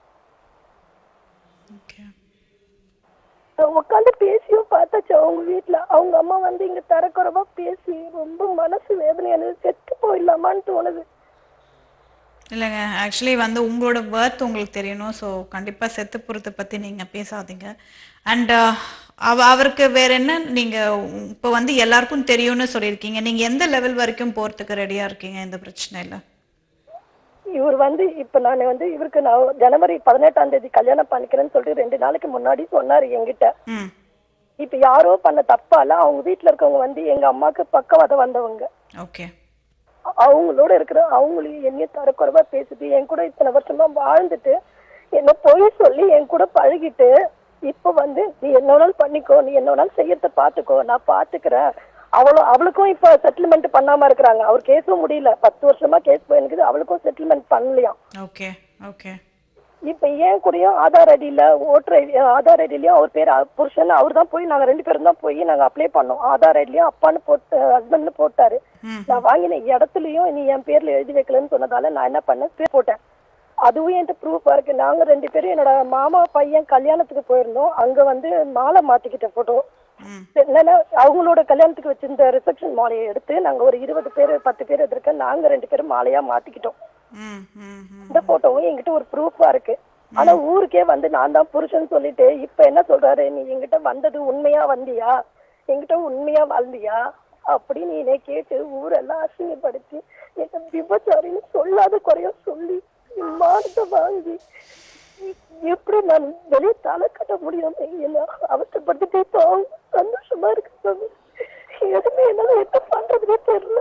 ஓகே உட்காந்து பேசியும் பார்த்தாச்சு அவங்க வீட்ல அவங்க அம்மா வந்து இங்க தரக்குறைவா பேசி ரொம்ப மனசு வேதனை எனக்கு செத்து போயிடலாமான்னு தோணுது இல்லைங்க ஆக்சுவலி வந்து உங்களோட ஒர்த் உங்களுக்கு தெரியணும் ஸோ கண்டிப்பாக செத்து பொறுத்தை பற்றி நீங்கள் பேசாதீங்க அண்ட் அவ அவருக்கு வேற என்ன நீங்கள் இப்போ வந்து எல்லாருக்கும் தெரியும்னு சொல்லியிருக்கீங்க நீங்கள் எந்த லெவல் வரைக்கும் போகிறதுக்கு ரெடியாக இருக்கீங்க இந்த பிரச்சனையில் இவர் வந்து இப்ப நான் வந்து இவருக்கு நான் ஜனவரி பதினெட்டாம் தேதி கல்யாணம் பண்ணிக்கிறேன்னு சொல்லிட்டு ரெண்டு நாளைக்கு முன்னாடி சொன்னாரு என்கிட்ட ம் இப்ப யாரோ பண்ண தப்பால அவங்க வீட்ல இருக்கவங்க வந்து எங்க அம்மாக்கு பக்கவாதம் வந்தவங்க ஓகே அவங்களோட இருக்கிற அவங்களையும் என்னையும் தரக்குறைவா பேசிட்டு என் கூட இத்தனை வருஷமா வாழ்ந்துட்டு என்ன பொய் சொல்லி என் கூட பழகிட்டு இப்ப வந்து நீ என்ன வேணாலும் பண்ணிக்கோ நீ என்ன வேணாலும் செய்யறத பாத்துக்கோ நான் பாத்துக்கிறேன் அவளோ அவளுக்கும் இப்ப செட்டில்மெண்ட் பண்ணாம இருக்கிறாங்க அவர் கேஸும் முடியல பத்து வருஷமா கேஸ் போயிருக்குது அவளுக்கும் செட்டில்மெண்ட் பண்ணலையாம் ஓகே ஓகே இப்ப ஏன் கூடயும் ஆதார் ஐடியில ஓட்டர் ஐடி ஆதார் ஐடிலயும் அவர் பேர் அ- புருஷன் அவர் தான் போய் நாங்க ரெண்டு பேரும் தான் போய் நாங்க அப்ளை பண்ணோம் ஆதார் ஐடிலயும் அப்பான்னு போட்டு ஹஸ்பண்ட்னு போட்டாரு ம் நான் வாங்கின இடத்துலயும் நீ என் பேர்ல எழுதி வைக்கலன்னு சொன்னதால நான் என்ன பண்ணேன் பேர் போட்டேன் அதுவும் என்கிட்ட ப்ரூஃபா இருக்கு நாங்க ரெண்டு பேரும் என்னோட மாமா பையன் கல்யாணத்துக்கு போயிருந்தோம் அங்க வந்து மாலை மாத்திக்கிட்ட போட்டோ ம் என்னன்னா அவங்களோட கல்யாணத்துக்கு வச்சிருந்த ரிசப்ஷன் மாலையை எடுத்து நாங்க ஒரு இருபது பேர் பத்து பேர் எதிர்க்க நாங்க ரெண்டு பேரும் மாலையா மாத்திக்கிட்டோம் ம் ம் ம் இந்த போட்டோவும் என்கிட்ட ஒரு ப்ரூஃபா இருக்கு ஆனா ஊருக்கே வந்து நான் தான் புருஷன் சொல்லிட்டு இப்ப என்ன சொல்றாரு நீ என்கிட்ட வந்தது உண்மையா வந்தியா என்கிட்ட உண்மையா வாழ்ந்தியா அப்படின்னு என்னை கேட்டு ஊரெல்லாம் அசிங்கப்படுத்தி என்ன விபச்சாரின்னு சொல்லாத குறைய சொல்லி மானத்தை வாங்கி எப்படி நான் வெளியே தலை கட்ட முடியாம என்ன அவசரப்பட்டுட்டே இப்போ சந்தோஷமா இருக்கு சாமி. எதுவுமே என்னால என்ன பண்றதுனே தெரியல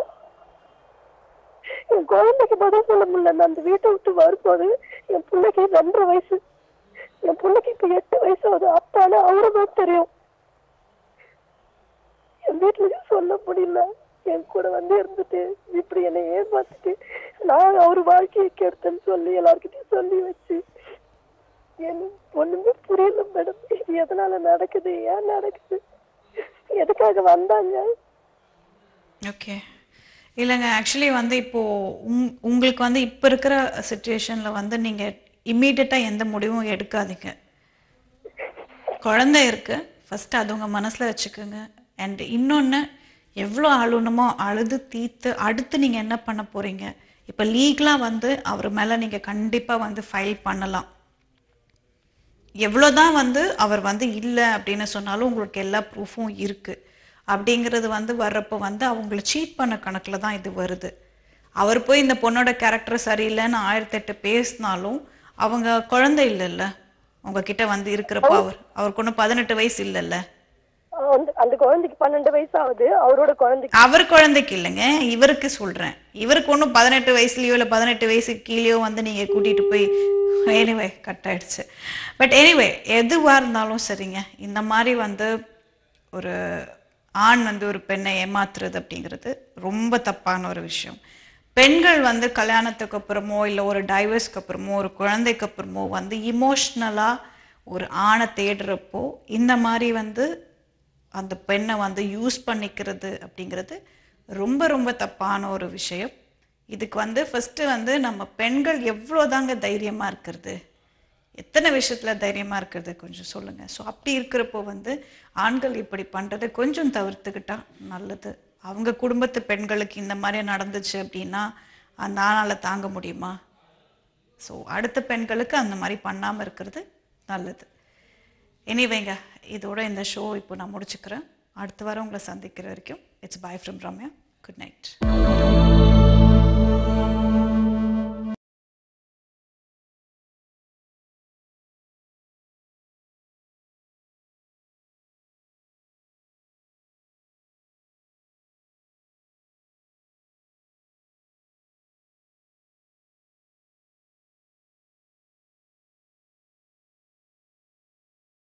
என் குழந்தைக்கு பதில் சொல்ல முடியல நான் அந்த வீட்டை விட்டு வரும்போது என் பிள்ளைக்கு ரெண்டரை வயசு என் பிள்ளைக்கு இப்ப எட்டு வயசு ஆகுது அப்பான அவரதான் தெரியும் என் வீட்டுலயும் சொல்ல முடியல என் கூட வந்து இருந்துட்டு இப்படி என்னை ஏமாத்திட்டு நான் அவர் வாழ்க்கையை கெடுத்தேன்னு சொல்லி எல்லார்கிட்டயும் சொல்லி வச்சு எனக்கு ஒண்ணுமே புரியல மேடம் இது எதனால நடக்குது ஏன் நடக்குது எதுக்காக வந்தாங்க ஓகே இல்லைங்க ஆக்சுவலி வந்து இப்போது உங் உங்களுக்கு வந்து இப்போ இருக்கிற சுச்சுவேஷனில் வந்து நீங்கள் இம்மீடியட்டாக எந்த முடிவும் எடுக்காதீங்க குழந்தை இருக்கு ஃபர்ஸ்ட் அது உங்கள் மனசில் வச்சுக்கோங்க அண்ட் இன்னொன்று எவ்வளோ அழுணுமோ அழுது தீர்த்து அடுத்து நீங்கள் என்ன பண்ண போகிறீங்க இப்போ லீகலாக வந்து அவர் மேலே நீங்கள் கண்டிப்பாக வந்து ஃபைல் பண்ணலாம் எவ்வளோதான் வந்து அவர் வந்து இல்லை அப்படின்னு சொன்னாலும் உங்களுக்கு எல்லா ப்ரூஃபும் இருக்குது அப்படிங்கிறது வந்து வர்றப்போ வந்து அவங்கள சீட் பண்ண கணக்கில் தான் இது வருது அவர் போய் இந்த பொண்ணோட கேரக்டர் சரியில்லைன்னு ஆயிரத்தெட்டு பேசினாலும் அவங்க குழந்தை இல்லைல்ல உங்ககிட்ட வந்து இருக்கிறப்போ அவர் அவருக்கு ஒன்றும் பதினெட்டு வயசு இல்லைல்ல அந்த அந்த குழந்தைக்கு பன்னெண்டு வயசு ஆகுது அவரோட குழந்தைக்கு அவர் குழந்தைக்கு இல்லைங்க இவருக்கு சொல்றேன் இவருக்கு ஒன்றும் பதினெட்டு வயசுலயோ இல்லை பதினெட்டு வயசுக்கு கீழேயோ வந்து நீங்க கூட்டிட்டு போய் எனிவே கட் ஆயிடுச்சு பட் எனிவே எதுவா இருந்தாலும் சரிங்க இந்த மாதிரி வந்து ஒரு ஆண் வந்து ஒரு பெண்ணை ஏமாத்துறது அப்படிங்கிறது ரொம்ப தப்பான ஒரு விஷயம் பெண்கள் வந்து கல்யாணத்துக்கு அப்புறமோ இல்லை ஒரு டைவர்ஸ்க்கு அப்புறமோ ஒரு குழந்தைக்கு அப்புறமோ வந்து இமோஷ்னலாக ஒரு ஆணை தேடுறப்போ இந்த மாதிரி வந்து அந்த பெண்ணை வந்து யூஸ் பண்ணிக்கிறது அப்படிங்கிறது ரொம்ப ரொம்ப தப்பான ஒரு விஷயம் இதுக்கு வந்து ஃபஸ்ட்டு வந்து நம்ம பெண்கள் எவ்வளோதாங்க தைரியமாக இருக்கிறது எத்தனை விஷயத்தில் தைரியமாக இருக்கிறது கொஞ்சம் சொல்லுங்கள் ஸோ அப்படி இருக்கிறப்போ வந்து ஆண்கள் இப்படி பண்ணுறதை கொஞ்சம் தவிர்த்துக்கிட்டா நல்லது அவங்க குடும்பத்து பெண்களுக்கு இந்த மாதிரி நடந்துச்சு அப்படின்னா அந்த ஆணால் தாங்க முடியுமா ஸோ அடுத்த பெண்களுக்கு அந்த மாதிரி பண்ணாமல் இருக்கிறது நல்லது எனிவேங்க இதோட இந்த ஷோ இப்போ நான் முடிச்சுக்கிறேன் அடுத்த வாரம் உங்களை சந்திக்கிற வரைக்கும் it's bye from Ramya good night